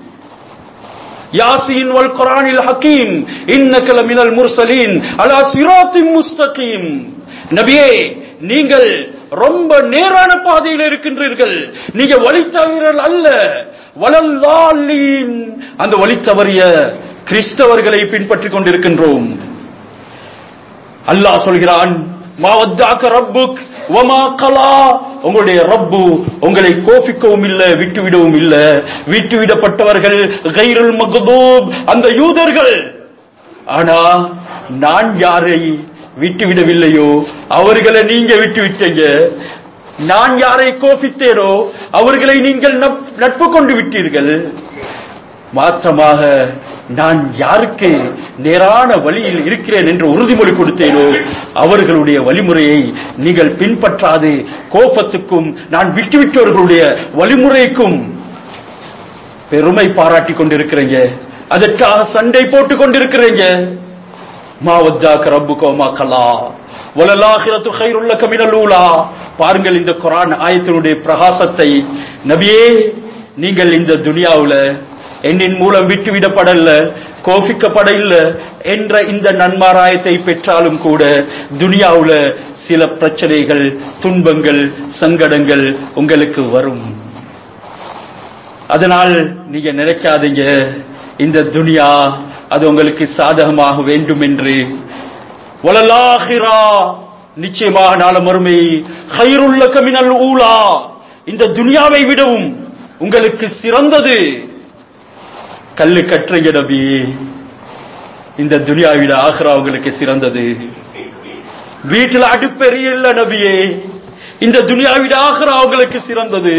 Speaker 1: யாசீன் வல் குரானில் ஹக்கீம் இன்னக லமினல் முர்சலீன் அலா சிராத்தின் முஸ்தகீம் நபியே நீங்கள் ரொம்ப நேரான பாதையில் இருக்கின்றீர்கள் நீங்க வழி தவறல் அல்ல வலல்லாலீன் அந்த வழி தவறிய கிறிஸ்தவர்களை பின்பற்றிக் கொண்டிருக்கின்றோம் அல்லாஹ் சொல்கிறான் மா வத்தாக்க ரப்புக் வமா கலா உங்களுடைய ரப்பு உங்களை கோபிக்கவும் இல்ல விட்டுவிடவும் இல்ல விட்டுவிடப்பட்டவர்கள் கைருல் மக்தூப் அந்த யூதர்கள் ஆனா நான் யாரை விட்டுவிடவில்லையோ அவர்களை நீங்க விட்டு விட்டீங்க நான் யாரை கோபித்தேனோ அவர்களை நீங்கள் நப்- நட்பு கொண்டு விட்டீர்கள் மாற்றமாக நான் யாருக்கு நேரான வழியில் இருக்கிறேன் என்று உறுதிமொழி கொடுத்தேனோ அவர்களுடைய வழிமுறையை நீங்கள் பின்பற்றாது கோபத்துக்கும் நான் விட்டுவிட்டவர்களுடைய வழிமுறைக்கும் பெருமை பாராட்டி கொண்டிருக்கிறீங்க அதற்காக சண்டை போட்டுக் கொண்டிருக்கிறீங்க மாவத்தாக்க ரப்புக்கோ மாக்கலா வலலாகிரத்து கைருள்ள கமினலூலா பாருங்கள் இந்த குரான் ஆயத்தினுடைய பிரகாசத்தை நபியே நீங்கள் இந்த துனியாவுல என்னின் மூலம் விட்டுவிடப்படல கோபிக்கப்பட இல்ல என்ற இந்த நன்மாராயத்தை பெற்றாலும் கூட துனியாவுல சில பிரச்சனைகள் துன்பங்கள் சங்கடங்கள் உங்களுக்கு வரும் அதனால் நீங்க நினைக்காதீங்க இந்த துனியா அது உங்களுக்கு சாதகமாக வேண்டும் என்று வலலாகிரா நிச்சயமாக நாள மறுமை ஹைருள்ள கமினல் ஊலா இந்த துனியாவை விடவும் உங்களுக்கு சிறந்தது கல்லு கட்டுறீங்க நபி இந்த துனியாவை விட ஆகிரா உங்களுக்கு சிறந்தது வீட்டில் அடுப்பெரிய இல்ல நபியே இந்த துனியாவை விட ஆகிரா உங்களுக்கு சிறந்தது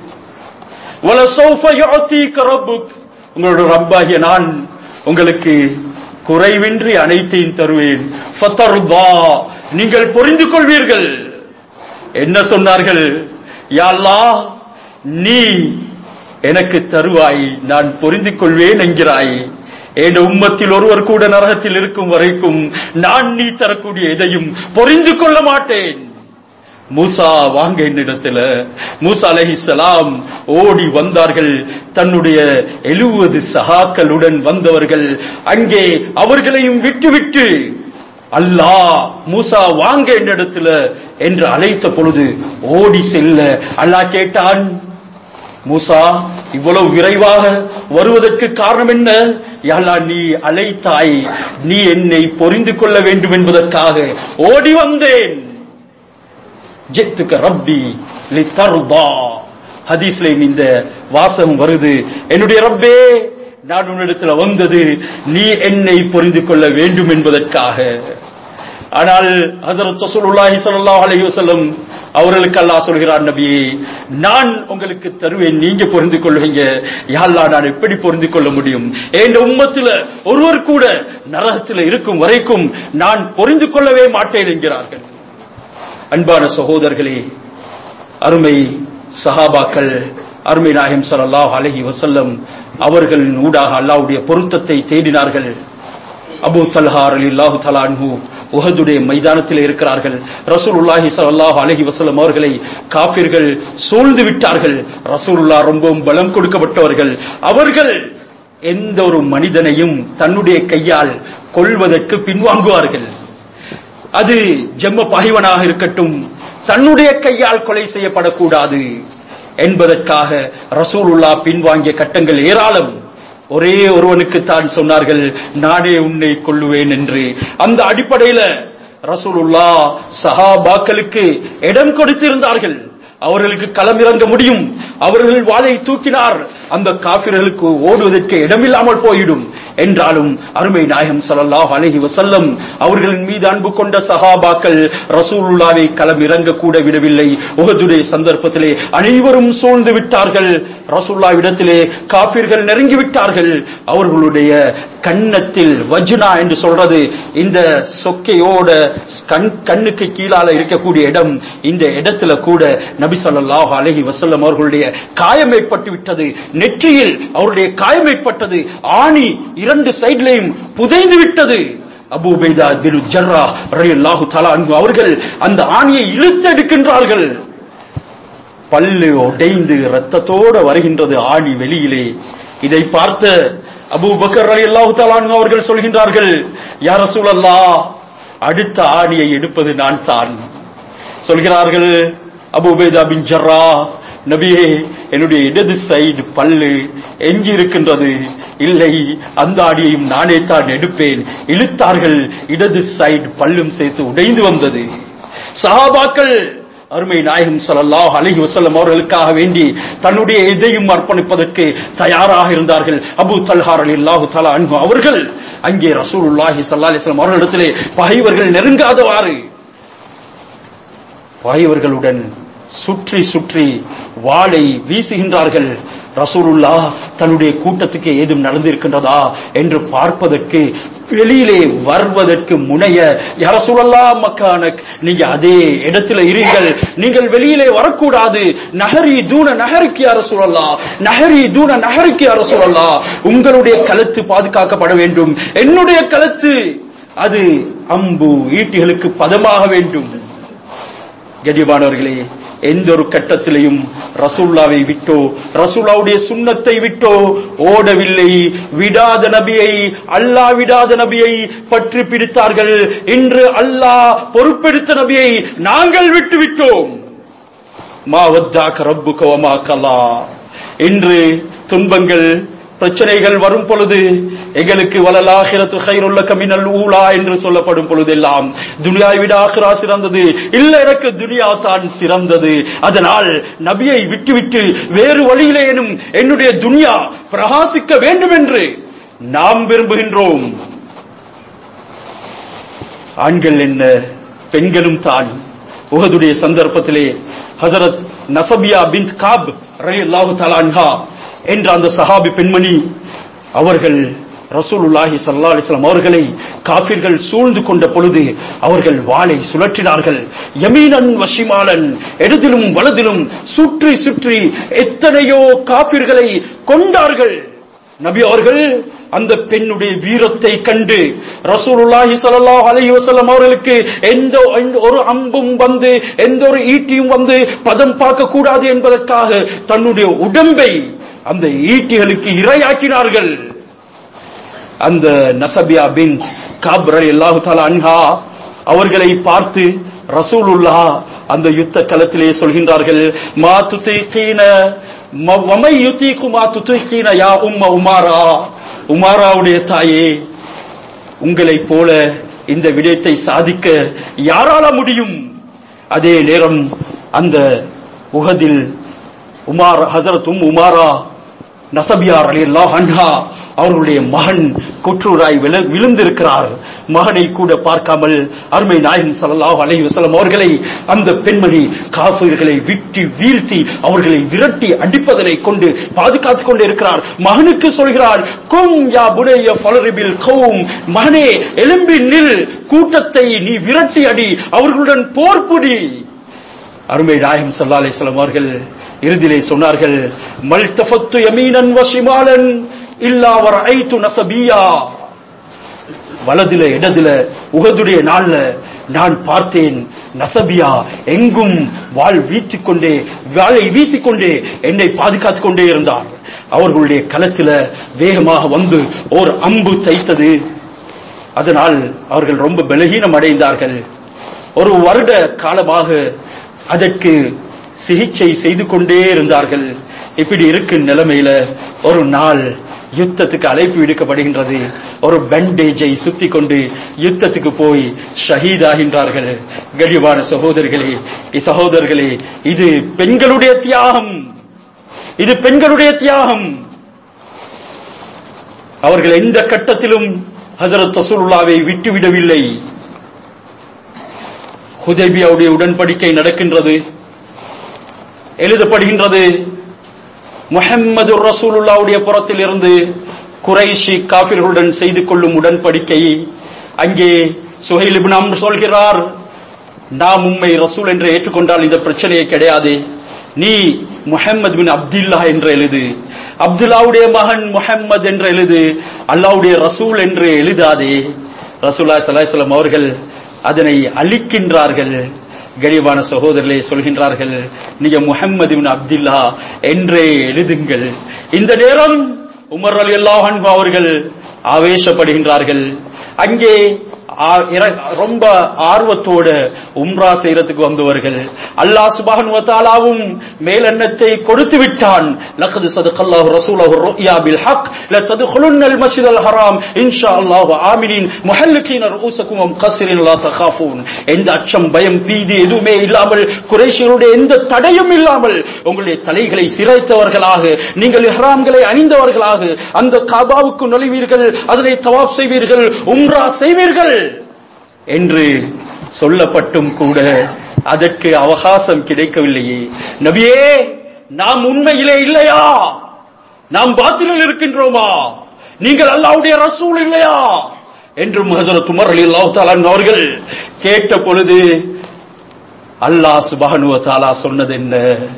Speaker 1: وَلَسَوْفَ يُعْطِيكَ رَبُّكَ உங்களோட ரப்பாகிய நான் உங்களுக்கு குறைவின்றி அனைத்தையும் தருவேன் ஃபத்தர்தா நீங்கள் புரிந்து கொள்வீர்கள் என்ன சொன்னார்கள் யா அல்லாஹ் நீ எனக்கு தருவாய் நான் புரிந்து கொள்வேன் என்கிறாய் என் உம்மத்தில் ஒருவர் கூட நரகத்தில் இருக்கும் வரைக்கும் நான் நீ தரக்கூடிய எதையும் புரிந்து கொள்ள மாட்டேன் மூசா வாங்க என்னிடத்துல மூசா அலைஹிஸ்ஸலாம் ஓடி வந்தார்கள் தன்னுடைய எழுவது சகாக்களுடன் வந்தவர்கள் அங்கே அவர்களையும் விட்டுவிட்டு அல்லாஹ் மூசா வாங்க என்னிடத்துல என்று அழைத்த பொழுது ஓடி செல்ல அல்லாஹ் கேட்டான் மூசா இவ்வளவு விரைவாக வருவதற்கு காரணம் என்ன யாழா நீ அழைத்தாய் நீ என்னை பொரிந்து கொள்ள வேண்டும் என்பதற்காக ஓடி வந்தேன் ஜெத்துக்க ரப்பி லித்தர்தா ஹதீஸ்லயும் இந்த வாசகம் வருது என்னுடைய ரப்பே நான் உன்னிடத்துல வந்தது நீ என்னை புரிந்து கொள்ள வேண்டும் என்பதற்காக ஆனால் ஹஜரத் ரசூலுல்லாஹி ஸல்லல்லாஹு அலைஹி வஸல்லம் அவர்களுக்கு அல்லாஹ் சொல்கிறார் நபியே நான் உங்களுக்கு தருவேன் நீங்க புரிந்து கொள்வீங்க யா அல்லாஹ் நான் எப்படி புரிந்து கொள்ள முடியும் என் உம்மத்துல ஒருவர் கூட நரகத்தில் இருக்கும் வரைக்கும் நான் புரிந்து கொள்ளவே மாட்டேன் என்கிறார்கள் அன்பான சகோதரர்களே அருமை சஹாபாக்கள் அருமை நாயகம் ஸல்லல்லாஹு அலைஹி வஸல்லம் அவர்களின் ஊடாக அல்லாஹ்வுடைய பொருத்தத்தை தேடினார்கள் அபூ தல்ஹா ரலியல்லாஹு தஆலா அன்ஹு உஹதுடைய மைதானத்தில் இருக்கிறார்கள் ரசூலுல்லாஹி ஸல்லல்லாஹு அலைஹி வஸல்லம் அவர்களை காபிர்கள் சூழ்ந்து விட்டார்கள் ரசூலுல்லாஹ் ரொம்பவும் பலம் கொடுக்கப்பட்டவர்கள் அவர்கள் எந்த ஒரு மனிதனையும் தன்னுடைய கையால் கொள்வதற்கு பின்வாங்குவார்கள் அது ஜெம்ம பகைவனாக இருக்கட்டும் தன்னுடைய கையால் கொலை செய்யப்படக்கூடாது என்பதற்காக ரசூலுல்லா பின்வாங்கிய கட்டங்கள் ஏராளம் ஒரே ஒருவனுக்கு தான் சொன்னார்கள் நானே உன்னை கொள்ளுவேன் என்று அந்த அடிப்படையில ரசூலுல்லா சஹாபாக்களுக்கு இடம் கொடுத்திருந்தார்கள் அவர்களுக்கு களமிறங்க முடியும் அவர்கள் வாளை தூக்கினார் அந்த காபிர்களுக்கு ஓடுவதற்கு இடமில்லாமல் போயிடும் என்றாலும் அருமை நாயகம் ஸல்லல்லாஹு அலைஹி வஸல்லம் அவர்களின் மீது அன்பு கொண்ட சஹாபாக்கள் ரசூலுல்லாவை களமிறங்க கூட விடவில்லை உஹதுடைய சந்தர்ப்பத்திலே அனைவரும் சூழ்ந்து விட்டார்கள் ரசூலுல்லாவிடத்திலே காபிர்கள் நெருங்கி விட்டார்கள் அவர்களுடைய கன்னத்தில் வஜ்னா என்று சொல்றது இந்த சொக்கையோட கண் கண்ணுக்கு கீழால இருக்கக்கூடிய இடம் இந்த இடத்துல கூட நபி ஸல்லல்லாஹு அலைஹி வஸல்லம் அவர்களுடைய காயம் ஏற்பட்டு விட்டது நெற்றியில் அவருடைய காயம் ஏற்பட்டது ஆணி இரண்டு சைட்லையும் புதைந்து விட்டது அபூ உபைதா பின் ஜர்ரா ரலியல்லாஹு தஆலா அன்ஹு அவர்கள் அந்த ஆணியை இழுத்தெடுக்கின்றார்கள் பல்லு உடைந்து ரத்தத்தோட வருகின்றது ஆணி வெளியிலே இதை பார்த்த அபூ பக்கர் ரலியல்லாஹு தஆலா அன்ஹு அவர்கள் சொல்கின்றார்கள் யா ரசூலல்லாஹ் அடுத்த ஆணியை எடுப்பது நான் தான் சொல்கிறார்கள் அபூ உபைதா பின் ஜர்ரா நபியே என்னுடைய இடது சைடு பல்லு எஞ்சி இருக்கின்றது இல்லை அந்த ஆடியையும் நானே தான் எடுப்பேன் இழுத்தார்கள் இடது சைடு பல்லும் சேர்த்து உடைந்து வந்தது சஹாபாக்கள் அருமை நாயகம் ஸல்லல்லாஹு அலைஹி வஸல்லம் அவர்களுக்காக வேண்டி தன்னுடைய எதையும் அர்ப்பணிப்பதற்கு தயாராக இருந்தார்கள் அபூ தல்ஹா ரலியல்லாஹு தஆலா அன்ஹு அவர்கள் அங்கே ரசூலுல்லாஹி ஸல்லல்லாஹு அலைஹி வஸல்லம் அவர்களிடத்திலே பகைவர்கள் நெருங்காதவாறு பகைவர்களுடன் சுற்றி சுற்றி வாளை வீசுகின்றார்கள் ரசூலுல்லா தன்னுடைய கூட்டத்துக்கு ஏதும் நடந்திருக்கின்றதா என்று பார்ப்பதற்கு வெளியிலே வருவதற்கு முனைய யரசூலல்லா மக்கானக் நீங்க அதே இடத்துல இருங்கள் நீங்கள் வெளியிலே வரக்கூடாது நகரி தூண நகருக்கு அரசூலல்லா நகரி தூண நகருக்கு அரசூலல்லா உங்களுடைய கழுத்து பாதுகாக்கப்பட வேண்டும் என்னுடைய கழுத்து அது அம்பு ஈட்டிகளுக்கு பதமாக வேண்டும் கடிவானவர்களே எந்த ஒரு கட்டத்திலையும் ரசூல்லாவை விட்டோ ரசூல்லாவுடைய சுண்ணத்தை விட்டோ ஓடவில்லை விடாத நபியை அல்லாஹ் விடாத நபியை பற்றி பிடித்தார்கள் இன்று அல்லாஹ் பொறுப்பெடுத்த நபியை நாங்கள் விட்டு விட்டோம் மா வத்தாக்க ரப்புக வமா கலா இன்று துன்பங்கள் பிரச்சனைகள் வரும் பொழுது எங்களுக்கு வலலாகிரத்து கைருள்ள கமினல் ஊலா என்று சொல்லப்படும் பொழுதெல்லாம் துனியாவை விட ஆகிரா சிறந்தது இல்ல எனக்கு துனியா தான் சிறந்தது அதனால் நபியை விட்டுவிட்டு வேறு வழியிலேனும் என்னுடைய துனியா பிரகாசிக்க வேண்டும் என்று நாம் விரும்புகின்றோம் ஆண்கள் என்ன பெண்களும் தான் உகதுடைய சந்தர்ப்பத்திலே ஹசரத் நசபியா பின் காப் ரலி அல்லாஹு தலான்ஹா என்ற அந்த சஹாபி பெண்மணி அவர்கள் ரசூலுல்லாஹி ஸல்லல்லாஹு அலைஹி வஸல்லம் அவர்களை காபிர்கள் சூழ்ந்து கொண்ட பொழுது அவர்கள் வாளை சுழற்றினார்கள் யமீனன் வஷிமாலன் இடதிலும் வலதிலும் சுற்றி சுற்றி எத்தனையோ காபிர்களை கொண்டார்கள் நபி அவர்கள் அந்த பெண்ணுடைய வீரத்தை கண்டு ரசூலுல்லாஹி ஸல்லல்லாஹு அலைஹி வஸல்லம் அவர்களுக்கு எந்த எந்த ஒரு அம்பும் வந்து எந்த ஒரு ஈட்டியும் வந்து பதம் பார்க்க கூடாது என்பதற்காக தன்னுடைய உடம்பை அந்த ஈட்டிகளுக்கு இரையாக்கினார்கள் அந்த நசபியா பின் காப்ரல் அல்லாஹு தாலா அன்ஹா அவர்களை பார்த்து ரசூலுல்லா அந்த யுத்த களத்திலே சொல்கின்றார்கள் மா துதைகீன வமை யுதீகு மா துதைகீன யா உம்ம உமாரா உமாராவுடைய தாயே உங்களைப் போல இந்த விடயத்தை சாதிக்க யாரால முடியும் அதே நேரம் அந்த உகதில் உமார் ஹசரத் உம் உமாரா நசபியார் அலி அல்லாஹ் அன்ஹா அவர்களுடைய மகன் கொற்றூராய் விழ- விழுந்திருக்கிறார் மகனை கூட பார்க்காமல் அருமை நாயகன் ஸல்லல்லாஹு அலைஹி வஸல்லம் அவர்களை அந்த பெண்மணி காஃபிர்களை விட்டு வீழ்த்தி அவர்களை விரட்டி அடிப்பதனை கொண்டு பாதுகாத்துக் கொண்டு இருக்கிறார் மகனுக்கு சொல்கிறார் கும் யா புனைய ஃபலரிபில் கௌம் மகனே எலும்பி நில் கூட்டத்தை நீ விரட்டி அடி அவர்களுடன் போர் புடி அருமை நாயகம் ஸல்லல்லாஹு அலைஹி வஸல்லம் அவர்கள் இறுதியிலே சொன்னார்கள் மல்தஃபத்து யமீனன் வஷிமாலன் இல்லா வரஐத்து நசபியா வலதில இடதுல உகதுடைய நாள்ல நான் பார்த்தேன் நசபியா எங்கும் வாள் வீற்றிக் கொண்டே வாளை வீசிக்கொண்டே என்னை பாதுகாத்துக் கொண்டே இருந்தார் அவர்களுடைய களத்தில வேகமாக வந்து ஓர் அம்பு தைத்தது அதனால் அவர்கள் ரொம்ப பலகீனம் அடைந்தார்கள் ஒரு வருட காலமாக அதற்கு சிகிச்சை செய்து கொண்டே இருந்தார்கள் இப்படி இருக்கும் நிலைமையில ஒரு நாள் யுத்தத்துக்கு அழைப்பு விடுக்கப்படுகின்றது ஒரு பேண்டேஜை சுத்தி கொண்டு யுத்தத்துக்கு போய் ஷஹீதாகின்றார்கள் கடிவான சகோதரிகளே இ- சகோதரர்களே இது பெண்களுடைய தியாகம் இது பெண்களுடைய தியாகம் அவர்கள் எந்த கட்டத்திலும் ஹஜரத் ரசூலுல்லாவை விட்டுவிடவில்லை ஹுதைபியாவுடைய உடன்படிக்கை நடக்கின்றது எழுதப்படுகின்றது முஹம்மது ரசூலுல்லாவுடைய புறத்தில் இருந்து குறைஷி காபிர்களுடன் செய்து கொள்ளும் உடன்படிக்கை அங்கே சுஹைல் இப்னு அம்ர் சொல்கிறார் நாம் உம்மை ரசூல் என்று ஏற்றுக்கொண்டால் இந்த பிரச்சனையே கிடையாது நீ முஹம்மது பின் அப்துல்லா என்று எழுது அப்துல்லாவுடைய மகன் முஹம்மது என்று எழுது அல்லாவுடைய ரசூல் என்று எழுதாதே ரசூல்லா சலாஹம் அவர்கள் அதனை அழிக்கின்றார்கள் கரிபான சகோதரர்களே சொல்கின்றார்கள் நீங்க முஹம்மது பின் அப்துல்லா என்றே எழுதுங்கள் இந்த நேரம் உமர் அலி அல்லாஹ் அவர்கள் ஆவேசப்படுகின்றார்கள் அங்கே ஆ- இற- ரொம்ப ஆர்வத்தோட உம்ரா செய்யறதுக்கு வந்தவர்கள் அல்லாஹ் சுப்ஹானஹு வ தஆலாவும் மேலெண்ணத்தை கொடுத்து விட்டான் லக்கது சதகல்லாஹு ரசூலஹு ருயா பில் ஹக் லததுகுலுன்னல் மஸ்ஜிதல் ஹராம் இன்ஷாஅல்லாஹு ஆமினின் முஹல்லிகீன ரூஸக்கும் வம் கஸிரின் லா தகாஃபூன் எந்த அச்சம் பயம் பீதி எதுவுமே இல்லாமல் குறைஷிகளுடைய எந்த தடையும் இல்லாமல் உங்களுடைய தலைகளை சிரைத்தவர்களாக நீங்கள் இஹ்ராம்களை அணிந்தவர்களாக அந்த காபாவுக்கு நுழைவீர்கள் அதனை தவாப் செய்வீர்கள் உம்ரா செய்வீர்கள் என்று சொல்லப்பட்டும் கூட அதற்கு அவகாசம் கிடைக்கவில்லையே நபியே நாம் உண்மையிலே இல்லையா நாம் பாத்திலில் இருக்கின்றோமா நீங்கள் அல்லாஹ்வுடைய ரசூல் இல்லையா என்று ஹஜரத் உமர் ரலியல்லாஹு தஆலா அவர்கள் கேட்ட பொழுது அல்லாஹ் சுப்ஹானஹு வ தஆலா சொன்னது என்ன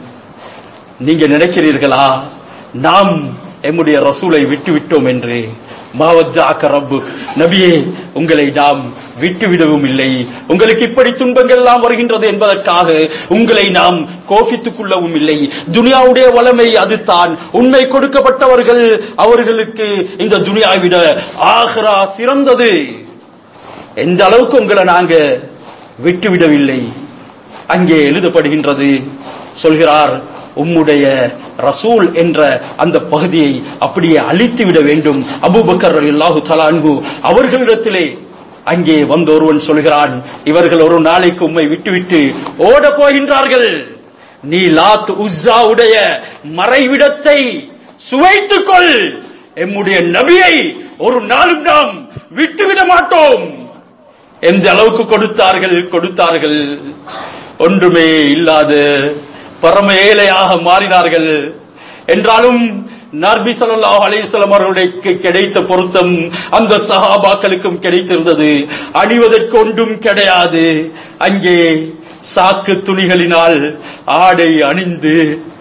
Speaker 1: நீங்க நினைக்கிறீர்களா நாம் எம்முடைய ரசூலை விட்டு விட்டோம் என்று மாவஜாக்க ரப்பு நபியே உங்களை நாம் விட்டுவிடவும் இல்லை உங்களுக்கு இப்படி துன்பங்கள் எல்லாம் வருகின்றது என்பதற்காக உங்களை நாம் கோபித்துக் கொள்ளவும் இல்லை துனியாவுடைய வளமை அதுதான் உண்மை கொடுக்கப்பட்டவர்கள் அவர்களுக்கு இந்த துனியாவை விட ஆஹ்ரா சிறந்தது எந்த அளவுக்கு உங்களை நாங்க விட்டுவிடவில்லை அங்கே எழுதப்படுகின்றது சொல்கிறார் உம்முடைய ரசூல் என்ற அந்த பகுதியை அப்படியே அழித்து விட வேண்டும் அபூபக்கர் அல்லாஹு தலான்கு அவர்களிடத்திலே அங்கே வந்த ஒருவன் சொல்கிறான் இவர்கள் ஒரு நாளைக்கு உம்மை விட்டுவிட்டு ஓட போகின்றார்கள் நீ லாத் உஸ்ஸாவுடைய மறைவிடத்தை சுவைத்துக் கொள் எம்முடைய நபியை ஒரு நாளும் நாம் விட்டுவிட மாட்டோம் எந்த அளவுக்கு கொடுத்தார்கள் கொடுத்தார்கள் ஒன்றுமே இல்லாத பரம ஏழையாக மாறினார்கள் என்றாலும் நர்பி ஸல்லல்லாஹு அலைஹி வஸல்லம் அவர்களுக்கு கிடைத்த பொருத்தம் அந்த சஹாபாக்களுக்கும் கிடைத்திருந்தது அணிவதற்கு ஒன்றும் கிடையாது அங்கே சாக்கு துணிகளினால் ஆடை அணிந்து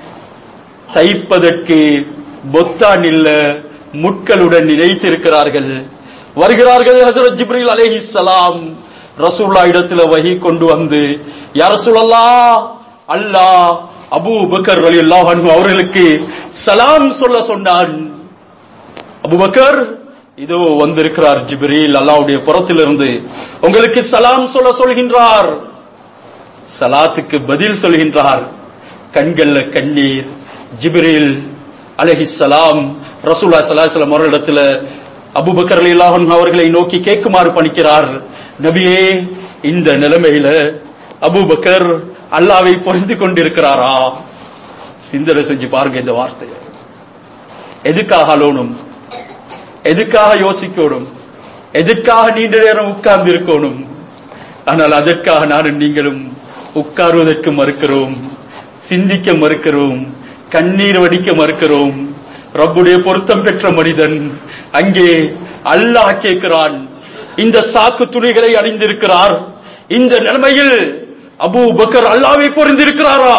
Speaker 1: தைப்பதற்கு பொத்தான் இல்ல முட்களுடன் இணைத்திருக்கிறார்கள் வருகிறார்கள் ஹஜரத் ஜிப்ரீல் அலைஹிஸ்ஸலாம் ரசூல்லா இடத்துல வஹி கொண்டு வந்து யா ரசூலல்லாஹ் அல்லாஹ் அபூ பக்கர் ரலியல்லாஹு அன்ஹு அவர்களுக்கு சலாம் சொல்ல சொன்னான் அபூபக்கர் இதோ வந்திருக்கிறார் ஜிப்ரீல் அல்லாஹ்வுடைய புறத்திலிருந்து உங்களுக்கு சலாம் சொல்ல சொல்கின்றார் சலாத்துக்கு பதில் சொல்கின்றார் கண்கள்ல கண்ணீர் ஜிப்ரீல் அலைஹிஸ்ஸலாம் ரசூலுல்லாஹி ஸல்லல்லாஹு அலைஹி வஸல்லம் அவர்களிடத்துல அபூபக்கர் ரலியல்லாஹு அன்ஹு அவர்களை நோக்கி கேட்குமாறு பணிக்கிறார் நபியே இந்த நிலைமையில அபூபக்கர் அல்லாவை பொருந்து கொண்டிருக்கிறாரா சிந்தனை செஞ்சு பாருங்க இந்த வார்த்தையை எதுக்காக அலோனும் எதுக்காக யோசிக்கணும் எதுக்காக நீண்ட நேரம் உட்கார்ந்து இருக்கணும் ஆனால் அதற்காக நானும் நீங்களும் உட்காருவதற்கு மறுக்கிறோம் சிந்திக்க மறுக்கிறோம் கண்ணீர் வடிக்க மறுக்கிறோம் ரப்புடைய பொருத்தம் பெற்ற மனிதன் அங்கே அல்லாஹ் கேட்கிறான் இந்த சாக்கு துணிகளை அணிந்திருக்கிறார் இந்த நிலைமையில் அபூ பக்கர் அல்லாவை பொருந்திருக்கிறாரா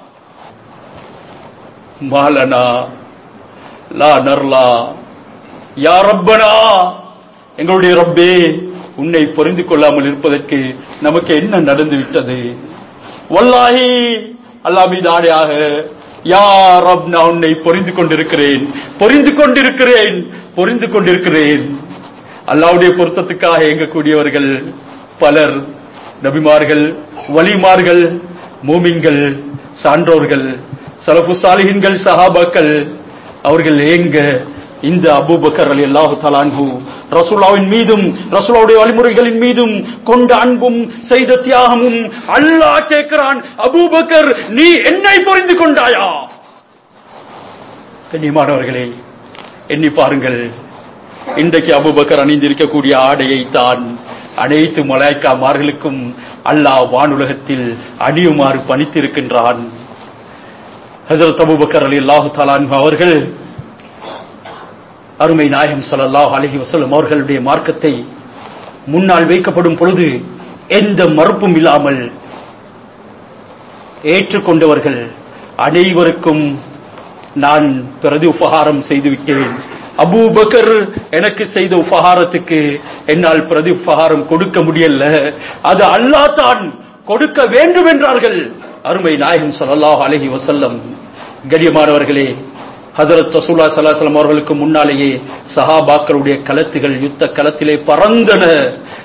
Speaker 1: மாலனா லா நர்லா யா ரப்பனா எங்களுடைய ரப்பே உன்னை பொருந்து கொள்ளாமல் இருப்பதற்கு நமக்கு என்ன நடந்து விட்டது வல்லாஹி அல்லாஹ் மீது ஆடையாக யா ரப் நான் உன்னை பொரிந்து கொண்டிருக்கிறேன் பொரிந்து கொண்டிருக்கிறேன் பொரிந்து கொண்டிருக்கிறேன் அல்லாவுடைய பொருத்தத்துக்காக இயங்கக்கூடியவர்கள் பலர் நபிமார்கள் வலிமார்கள் மூமின்கள் சான்றோர்கள் சலஃபு சாலிஹின்கள் சஹாபாக்கள் அவர்கள் ஏங்க இந்த அபூபக்கர் அலி அல்லாஹு தலான்ஹு ரசூலாவின் மீதும் ரசூலாவுடைய வழிமுறைகளின் மீதும் கொண்ட அன்பும் செய்த தியாகமும் அல்லாஹ் கேட்கிறான் அபூபக்கர் நீ என்னை புரிந்து கொண்டாயா கண்ணியமானவர்களே எண்ணி பாருங்கள் இன்றைக்கு அபூபக்கர் அணிந்திருக்கக்கூடிய ஆடையை தான் அனைத்து மலாய்க்காமார்களுக்கும் அல்லாஹ் வானுலகத்தில் அணியுமாறு பணித்திருக்கின்றான் ஹசரத் அபூபக்கர் அலி அல்லாஹு தலான் அவர்கள் அருமை நாயகம் ஸல்லல்லாஹு அலைஹி வஸல்லம் அவர்களுடைய மார்க்கத்தை முன்னால் வைக்கப்படும் பொழுது எந்த மறுப்பும் இல்லாமல் ஏற்றுக்கொண்டவர்கள் அனைவருக்கும் நான் பிரதி உபகாரம் செய்து விட்டேன் அபூபக்கர் எனக்கு செய்த உபகாரத்துக்கு என்னால் பிரதி உபகாரம் கொடுக்க முடியல அது அல்லாஹ் தான் கொடுக்க வேண்டும் என்றார்கள் அருமை நாயகம் ஸல்லல்லாஹு அலைஹி வஸல்லம் கண்ணியமானவர்களே ஹசரத் ரசூல்லா ஸல்லல்லாஹு அவர்களுக்கு முன்னாலேயே சஹாபாக்களுடைய களத்துகள் யுத்த களத்திலே பறந்தன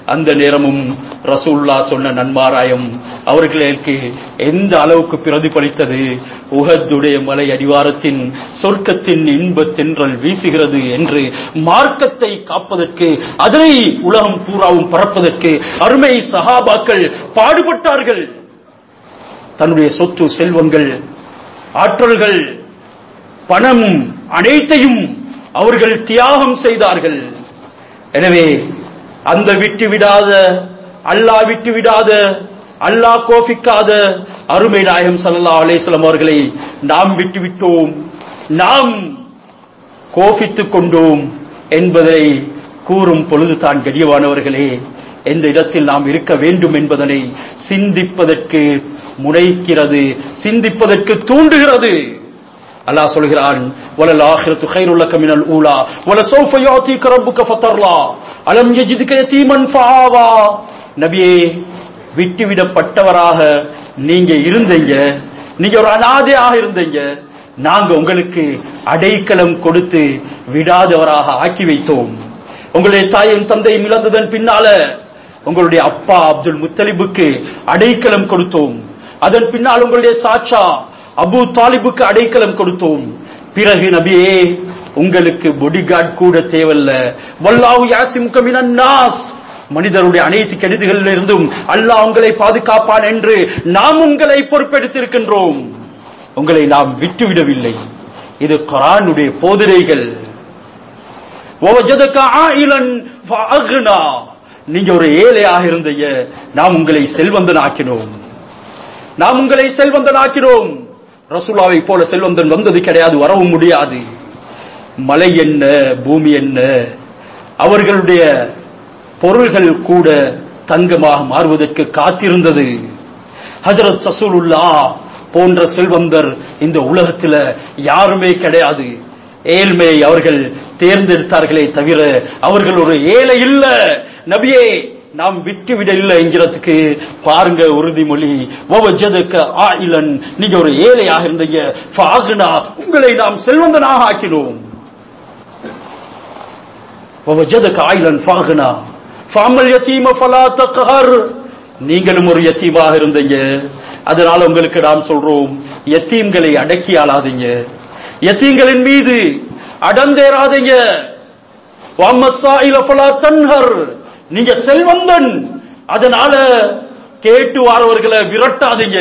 Speaker 1: அந்த நேரமும் ரசூல்லா சொன்ன நன்மாராயம் அவர்களுக்கு எந்த அளவுக்கு பிரதிபலித்தது உகத்துடைய மலை அடிவாரத்தின் சொர்க்கத்தின் இன்ப தென்றல் வீசுகிறது என்று மார்க்கத்தை காப்பதற்கு அதனை உலகம் பூராவும் பரப்பதற்கு அருமை சஹாபாக்கள் பாடுபட்டார்கள் தன்னுடைய சொத்து செல்வங்கள் ஆற்றல்கள் பணம் அனைத்தையும் அவர்கள் தியாகம் செய்தார்கள் எனவே அந்த விட்டு விடாத அல்லாஹ் விட்டு விடாத அல்லாஹ் கோபிக்காத அருமை நாயகம் ஸல்லல்லாஹு அலைஹி வஸல்லம் அவர்களை நாம் விட்டு விட்டோம் நாம் கோபித்துக் கொண்டோம் என்பதை கூறும் பொழுதுதான் கடியவானவர்களே எந்த இடத்தில் நாம் இருக்க வேண்டும் என்பதனை சிந்திப்பதற்கு முனைக்கிறது சிந்திப்பதற்கு தூண்டுகிறது அல்லாஹ் சொல்கிறான் வலல் ஆஹிரத்து கைருல்லக மினல் ஊலா வல சௌஃப யுஅதீக ரப்புக ஃபதர்லா அலம் யஜிதுக யதீமன் ஃபஆவா நபியே விட்டுவிடப்பட்டவராக நீங்க இருந்தீங்க நீங்க ஒரு அனாதையாக இருந்தீங்க நாங்க உங்களுக்கு அடைக்கலம் கொடுத்து விடாதவராக ஆக்கி வைத்தோம் உங்களுடைய தாயும் தந்தையும் இழந்ததன் பின்னால உங்களுடைய அப்பா அப்துல் முத்தலிபுக்கு அடைக்கலம் கொடுத்தோம் அதன் பின்னால் உங்களுடைய சாட்சா அபு தாலிபுக்கு அடைக்கலம் கொடுத்தோம் பிறகு நபியே உங்களுக்கு பொடிகார்ட் கூட தேவையில்ல வல்லாஹு யாசிமுக மினன் நாஸ் மனிதருடைய அனைத்து கெடுதிகளில் இருந்தும் அல்லாஹ் உங்களை பாதுகாப்பான் என்று நாம் உங்களை பொறுப்பெடுத்திருக்கின்றோம் உங்களை நாம் விட்டுவிடவில்லை இது குரானுடைய போதனைகள் وَوَجَدَكَ عَائِلًا فَأَغْنَى நீங்க ஒரு ஏழையாக இருந்தீங்க நாம் உங்களை செல்வந்தன் ஆக்கினோம் நாம் உங்களை செல்வந்தன் ஆக்கினோம் ரசூலாவை போல செல்வந்தன் வந்தது கிடையாது வரவும் முடியாது மலை என்ன பூமி என்ன அவர்களுடைய பொருள்கள் கூட தங்கமாக மாறுவதற்கு காத்திருந்தது ஹஜரத் ரசூலுல்லா போன்ற செல்வந்தர் இந்த உலகத்துல யாருமே கிடையாது ஏழ்மையை அவர்கள் தேர்ந்தெடுத்தார்களே தவிர அவர்கள் ஒரு ஏழை இல்ல நபியே நாம் விட்டுவிட இல்லை என்கிறதுக்கு பாருங்க உறுதிமொழி வவஜதக ஆயிலன் நீங்க ஒரு ஏழையாக இருந்தீங்க ஃபாகுனா உங்களை நாம் செல்வந்தனாக ஆக்கினோம் வவஜதக ஆயிலன் ஃபாகுனா ஃபாமல் யதீம ஃபலா தக்ஹர் நீங்களும் ஒரு யத்தீமாக இருந்தீங்க அதனால உங்களுக்கு நாம் சொல்றோம் யத்தீம்களை அடக்கி ஆளாதீங்க யத்தீம்களின் மீது அடந்தேறாதீங்க வாமஸ்ஸாயில ஃபலா தன்ஹர் நீங்க செல்வந்தன் அதனால கேட்டு வாரவர்களை விரட்டாதீங்க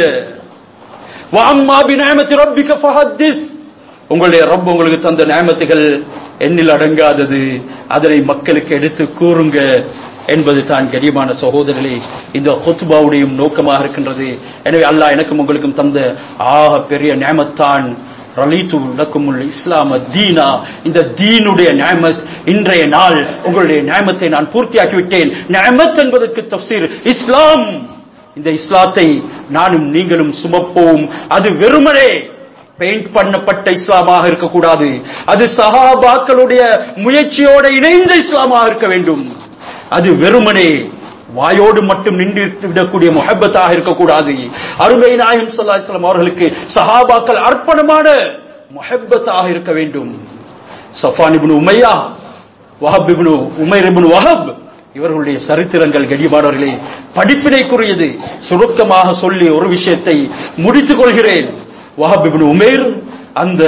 Speaker 1: வாம்மா பிநாமத்தி ரப்பிக ஃபஹத்திஸ் உங்களுடைய ரப் உங்களுக்கு தந்த நியமத்துகள் எண்ணில் அடங்காதது அதனை மக்களுக்கு எடுத்து கூறுங்க என்பது தான் கரியமான சகோதரர்களே இந்த ஹுத்பாவுடைய நோக்கமாக இருக்கின்றது எனவே அல்லாஹ் எனக்கும் உங்களுக்கும் தந்த ஆக பெரிய நியமத்தான் ரலீத்து லக்குமுல் இஸ்லாம தீனா இந்த தீனுடைய நியமத் இன்றைய நாள் உங்களுடைய நியமத்தை நான் பூர்த்தியாக்கி விட்டேன் நியமத் என்பதற்கு தப்சீர் இஸ்லாம் இந்த இஸ்லாத்தை நானும் நீங்களும் சுமப்போம் அது வெறுமனே பெயிண்ட் பண்ணப்பட்ட இஸ்லாமாக இருக்கக்கூடாது அது சஹாபாக்களுடைய முயற்சியோட இணைந்த இஸ்லாமாக இருக்க வேண்டும் அது வெறுமனே வாயோடு மட்டும் நின்று விடக்கூடிய முஹப்பத்தாக இருக்கக்கூடாது அருமை நாயகம் ஸல்லல்லாஹு அலைஹி வஸல்லம் அவர்களுக்கு சஹாபாக்கள் அர்ப்பணமான முஹப்பத்தாக இருக்க வேண்டும் சஃபான் இப்னு உமையா வஹப் இப்னு உமைர் இப்னு வஹப் இவர்களுடைய சரித்திரங்கள் கடிமானவர்களே படிப்பினைக்குரியது சுருக்கமாக சொல்லி ஒரு விஷயத்தை முடித்துக் கொள்கிறேன் வஹப் இப்னு உமைர் அந்த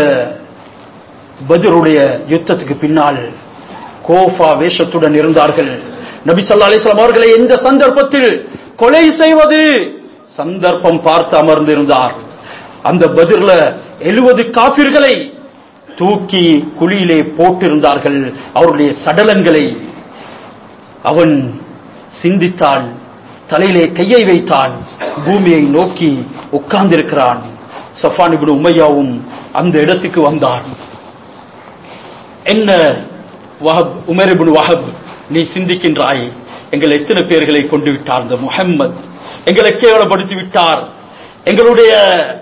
Speaker 1: பத்ருடைய யுத்தத்துக்கு பின்னால் கோஃபா வேஷத்துடன் இருந்தார்கள் நபி ஸல்லல்லாஹு அலைஹி வஸல்லம் அவர்களை எந்த சந்தர்ப்பத்தில் கொலை செய்வது சந்தர்ப்பம் பார்த்து அமர்ந்திருந்தார் அந்த பதிர்ல எழுபது காபிர்களை தூக்கி குழியிலே போட்டிருந்தார்கள் அவருடைய சடலங்களை அவன் சிந்தித்தான் தலையிலே கையை வைத்தான் பூமியை நோக்கி உட்கார்ந்திருக்கிறான் சஃபான் இப்னு உமையாவும் அந்த இடத்துக்கு வந்தான் என்ன வஹப் உமர் இப்னு வஹப் நீ சிந்திக்கின்றாய் எங்கள் எத்தனை பேர்களை கொண்டு விட்டார் இந்த முஹம்மத் எங்களை கேவலப்படுத்தி விட்டார் எங்களுடைய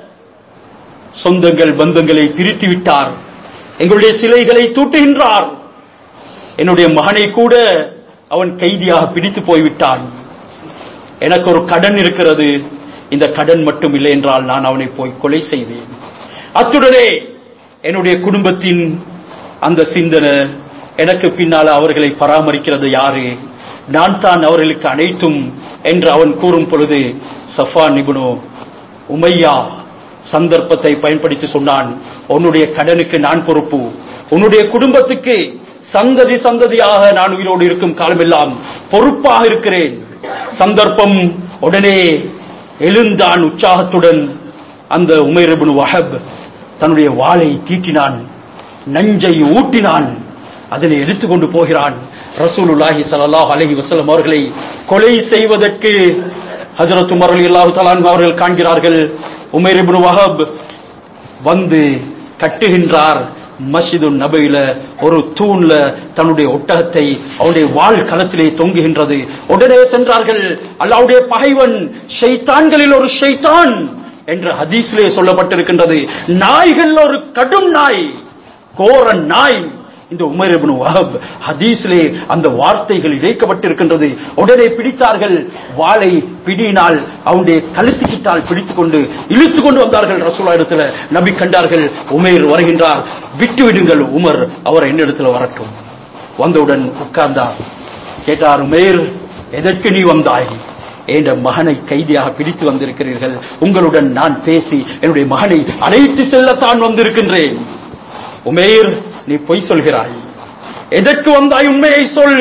Speaker 1: சொந்தங்கள் பந்தங்களை பிரித்து விட்டார் எங்களுடைய சிலைகளை தூட்டுகின்றார் என்னுடைய மகனை கூட அவன் கைதியாக பிடித்து போய்விட்டான் எனக்கு ஒரு கடன் இருக்கிறது இந்த கடன் மட்டும் இல்லை என்றால் நான் அவனை போய் கொலை செய்வேன் அத்துடனே என்னுடைய குடும்பத்தின் அந்த சிந்தனை எனக்கு பின்னால அவர்களை பராமரிக்கிறது யாரு நான் தான் அவர்களுக்கு அனைத்தும் என்று அவன் கூறும் பொழுது சஃபான் இப்னு உமையா சந்தர்ப்பத்தை பயன்படுத்தி சொன்னான் உன்னுடைய கடனுக்கு நான் பொறுப்பு உன்னுடைய குடும்பத்துக்கு சந்ததி சந்ததியாக நான் உயிரோடு இருக்கும் காலமெல்லாம் பொறுப்பாக இருக்கிறேன் சந்தர்ப்பம் உடனே எழுந்தான் உற்சாகத்துடன் அந்த உமைர் இப்னு வஹப் தன்னுடைய வாளை தீட்டினான் நஞ்சை ஊட்டினான் அதனை எடுத்துக்கொண்டு போகிறான் ரசூலுல்லாஹி ஸல்லல்லாஹு அலைஹி வஸல்லம் அவர்களை கொலை செய்வதற்கு ஹஜரத் உமர் ரலியல்லாஹு தஆலா அன்ஹு அவர்கள் காண்கிறார்கள் உமைர் இப்னு வஹப் வந்து கட்டுகின்றார் மஸ்ஜிது நபையில ஒரு தூண்ல தன்னுடைய ஒட்டகத்தை அவருடைய வாள் களத்திலே தொங்குகின்றது உடனே சென்றார்கள் அல்லாவுடைய பகைவன் ஷைத்தான்களில் ஒரு ஷைத்தான் என்ற ஹதீஸிலே சொல்லப்பட்டிருக்கின்றது நாய்கள் ஒரு கடும் நாய் கோர நாய் இந்த உமர் இப்னு வஹப் ஹதீஸிலே அந்த வார்த்தைகள் இழைக்கப்பட்டிருக்கின்றது உடனே பிடித்தார்கள் வாளை பிடியினால் அவனுடைய கழுத்துக்கிட்டால் பிடித்துக் கொண்டு இழுத்துக் கொண்டு வந்தார்கள் ரசூலா இடத்துல நபி கண்டார்கள் உமேர் வருகின்றார் விட்டு விடுங்கள் உமர் அவர் என்னிடத்துல வரட்டும் வந்தவுடன் உட்கார்ந்தார் கேட்டார் உமேர் எதற்கு நீ வந்தாய் என்ற மகனை கைதியாக பிடித்து வந்திருக்கிறீர்கள் உங்களுடன் நான் பேசி என்னுடைய மகனை அழைத்து செல்லத்தான் வந்திருக்கின்றேன் உமேர் நீ பொய் சொல்கிறாய் எதற்கு வந்தாய் உண்மையை சொல்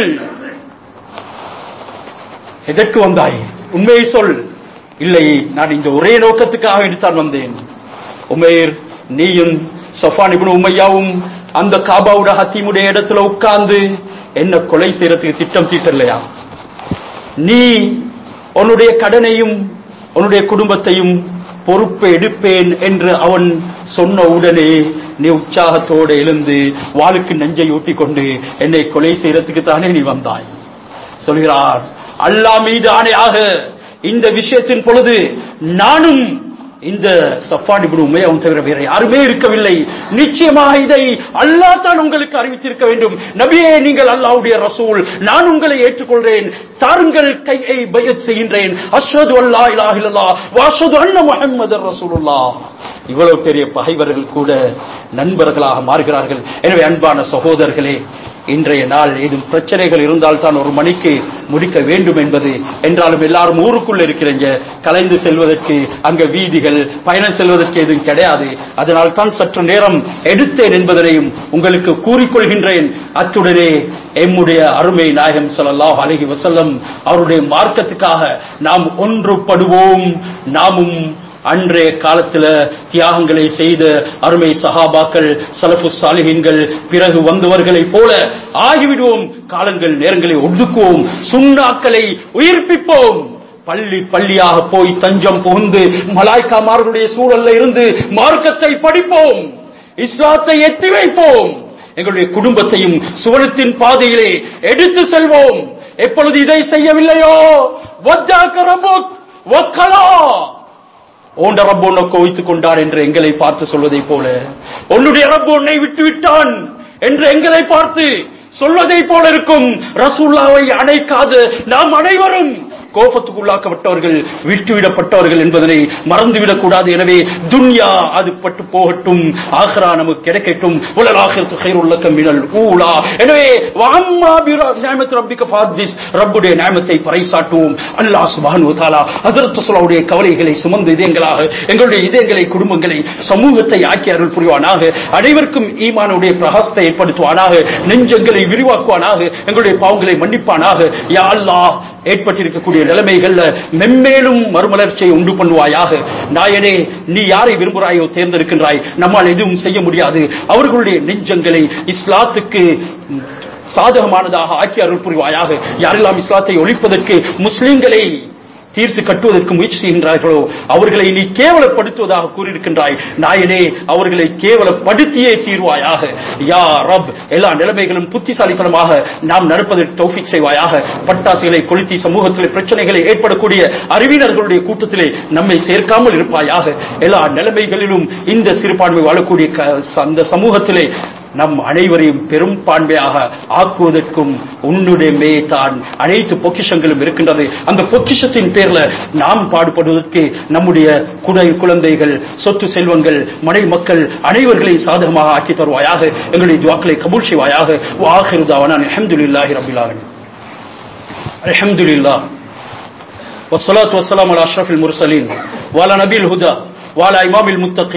Speaker 1: எதற்கு வந்தாய் உண்மையை சொல் இல்லை நான் இந்த ஒரே நோக்கத்துக்காக எடுத்தான் வந்தேன் உமேர் நீயும் சஃபான் இப்னு உமையாவும் அந்த காபாவுட ஹத்தீமுடைய இடத்துல உட்கார்ந்து என்ன கொலை செய்யறதுக்கு திட்டம் தீட்டலையா நீ உன்னுடைய கடனையும் உன்னுடைய குடும்பத்தையும் பொறுப்பு எடுப்பேன் என்று அவன் சொன்ன உடனே நீ உற்சாகத்தோடு எழுந்து வாளுக்கு நெஞ்சை ஊட்டி கொண்டு என்னை கொலை செய்யறதுக்கு தானே நீ வந்தாய் சொல்கிறார் அல்லாஹ் மீது ஆணையாக இந்த விஷயத்தின் பொழுது நானும் இந்த சஃபான் இப்னு உமையாவும் தவிர வேற யாருமே இருக்கவில்லை நிச்சயமாக இதை அல்லாஹ் தான் உங்களுக்கு அறிவித்திருக்க வேண்டும் நபியே நீங்கள் அல்லாஹ்வுடைய ரசூல் நான் உங்களை ஏற்றுக்கொள்றேன் தாருங்கள் கையை பயத் செய்கின்றேன் அஷ்ஹது அல்லா இலாஹ இல்லல்லாஹ் வ அஷ்ஹது அன்ன முஹம்மதர் ரசூலுல்லாஹ் இவ்வளவு பெரிய பகைவர்கள் கூட நண்பர்களாக மாறுகிறார்கள் எனவே அன்பான சகோதரர்களே இன்றைய நாள் ஏதும் பிரச்சனைகள் இருந்தால் தான் ஒரு மணிக்கு முடிக்க வேண்டும் என்பது என்றாலும் எல்லாரும் ஊருக்குள்ள இருக்கிறீங்க கலைந்து செல்வதற்கு அங்க வீதிகள் பயணம் செல்வதற்கு எதுவும் கிடையாது அதனால் தான் சற்று நேரம் எடுத்தேன் என்பதனையும் உங்களுக்கு கூறிக்கொள்கின்றேன் அத்துடனே எம்முடைய அருமை நாயகம் ஸல்லல்லாஹு அலைஹி வஸல்லம் அவருடைய மார்க்கத்துக்காக நாம் ஒன்றுபடுவோம் நாமும் அன்றைய காலத்துல தியாகங்களை செய்த அருமை சஹாபாக்கள் சலஃபு சாலிஹின்கள் பிறகு வந்தவர்களைப் போல ஆகிவிடுவோம் காலங்கள் நேரங்களை ஒதுக்குவோம் சுண்ணாக்களை உயிர்ப்பிப்போம் பள்ளி பள்ளியாக போய் தஞ்சம் புகுந்து மலாய்க்காமார்களுடைய சூழல்ல இருந்து மார்க்கத்தை படிப்போம் இஸ்லாத்தை எட்டி வைப்போம் எங்களுடைய குடும்பத்தையும் சுவனத்தின் பாதையிலே எடுத்து செல்வோம் எப்பொழுது இதை செய்யவில்லையோ வஜ்ஜாக்க ரப்புக் வக்கலா ஓண்ட ரப்பு உன்னை கோவித்துக் கொண்டான் என்று எங்களை பார்த்து சொல்வதைப் போல உன்னுடைய ரப்பு உன்னை விட்டு விட்டான் என்று எங்களை பார்த்து சொல்வதைப் போல இருக்கும் ரசூல்லாவை அணைக்காது நாம் அனைவரும் கோபத்துக்குள்ளாக்கப்பட்டவர்கள் விட்டுவிடப்பட்டவர்கள் என்பதனை மறந்துவிடக் கூடாது எனவே துன்யா அது பட்டு போகட்டும் ஆஹ்ரா நமக்கு கிடைக்கட்டும் உலலாகிறது கைருள்ளக்க மினல் ஊலா எனவே வாம்மா பிர நியமத் ரப்பிக்க ஃபாதிஸ் ரப்புடைய நியமத்தை பறைசாட்டுவோம் அல்லாஹ் சுப்ஹானஹு வ தஆலா ஹஜ்ரத் ரசூலுடைய கவலைகளை சுமந்த இதயங்களாக எங்களுடைய இதயங்களை குடும்பங்களை சமூகத்தை ஆக்கி அருள் புரிவானாக அனைவருக்கும் ஈமானுடைய பிரகாசத்தை ஏற்படுத்துவானாக நெஞ்சங்களை விரிவாக்குவானாக எங்களுடைய பாவங்களை மன்னிப்பானாக யா அல்லாஹ் ஏற்பட்டிருக்கக்கூடிய நிலைமைகள்ல மென்மேலும் மறுமலர்ச்சியை உண்டு பண்ணுவாயாக நாயனே நீ யாரை விரும்புகிறாயோ தேர்ந்தெடுக்கின்றாய் நம்மால் எதுவும் செய்ய முடியாது அவர்களுடைய நெஞ்சங்களை இஸ்லாத்துக்கு சாதகமானதாக ஆக்கி அருள் புரிவாயாக யாரெல்லாம் இஸ்லாத்தை ஒழிப்பதற்கு முஸ்லிம்களை தீர்த்து கட்டுவதற்கு முயற்சி செய்கின்றார்களோ அவர்களை நீ கேவலப்படுத்துவதாக கூறியிருக்கின்றாய் நாயனே அவர்களை கேவலப்படுத்தியே தீர்வாயாக யா ரப் எல்லா நிலைமைகளும் புத்திசாலித்தனமாக நாம் நடப்பதற்கு தௌஃபிக் செய்வாயாக பட்டாசுகளை கொளுத்தி சமூகத்தில் பிரச்சனைகளை ஏற்படக்கூடிய அறிவினர்களுடைய கூட்டத்திலே நம்மை சேர்க்காமல் இருப்பாயாக எல்லா நிலைமைகளிலும் இந்த சிறுபான்மை வாழக்கூடிய க- அந்த சமூகத்திலே நம் அனைவரையும் பெரும்பான்மையாக ஆக்குவதற்கும் உன்னுடைய தான் அனைத்து பொக்கிஷங்களும் இருக்கின்றது அந்த பொக்கிஷத்தின் பேர்ல நாம் பாடுபடுவதற்கு நம்முடைய குடை குழந்தைகள் சொத்து செல்வங்கள் மனை மக்கள் அனைவர்களையும் சாதகமாக ஆக்கி தருவாயாக எங்களுடைய துவாக்களை கபூல் செய்வாயாக வாஹிருதாவான அல்ஹம்துலில்லாஹி ரபில் ஆலமீன் الحمد لله والصلاة والسلام على أشرف المرسلين وعلى نبي الهدى وعلى إمام المتقين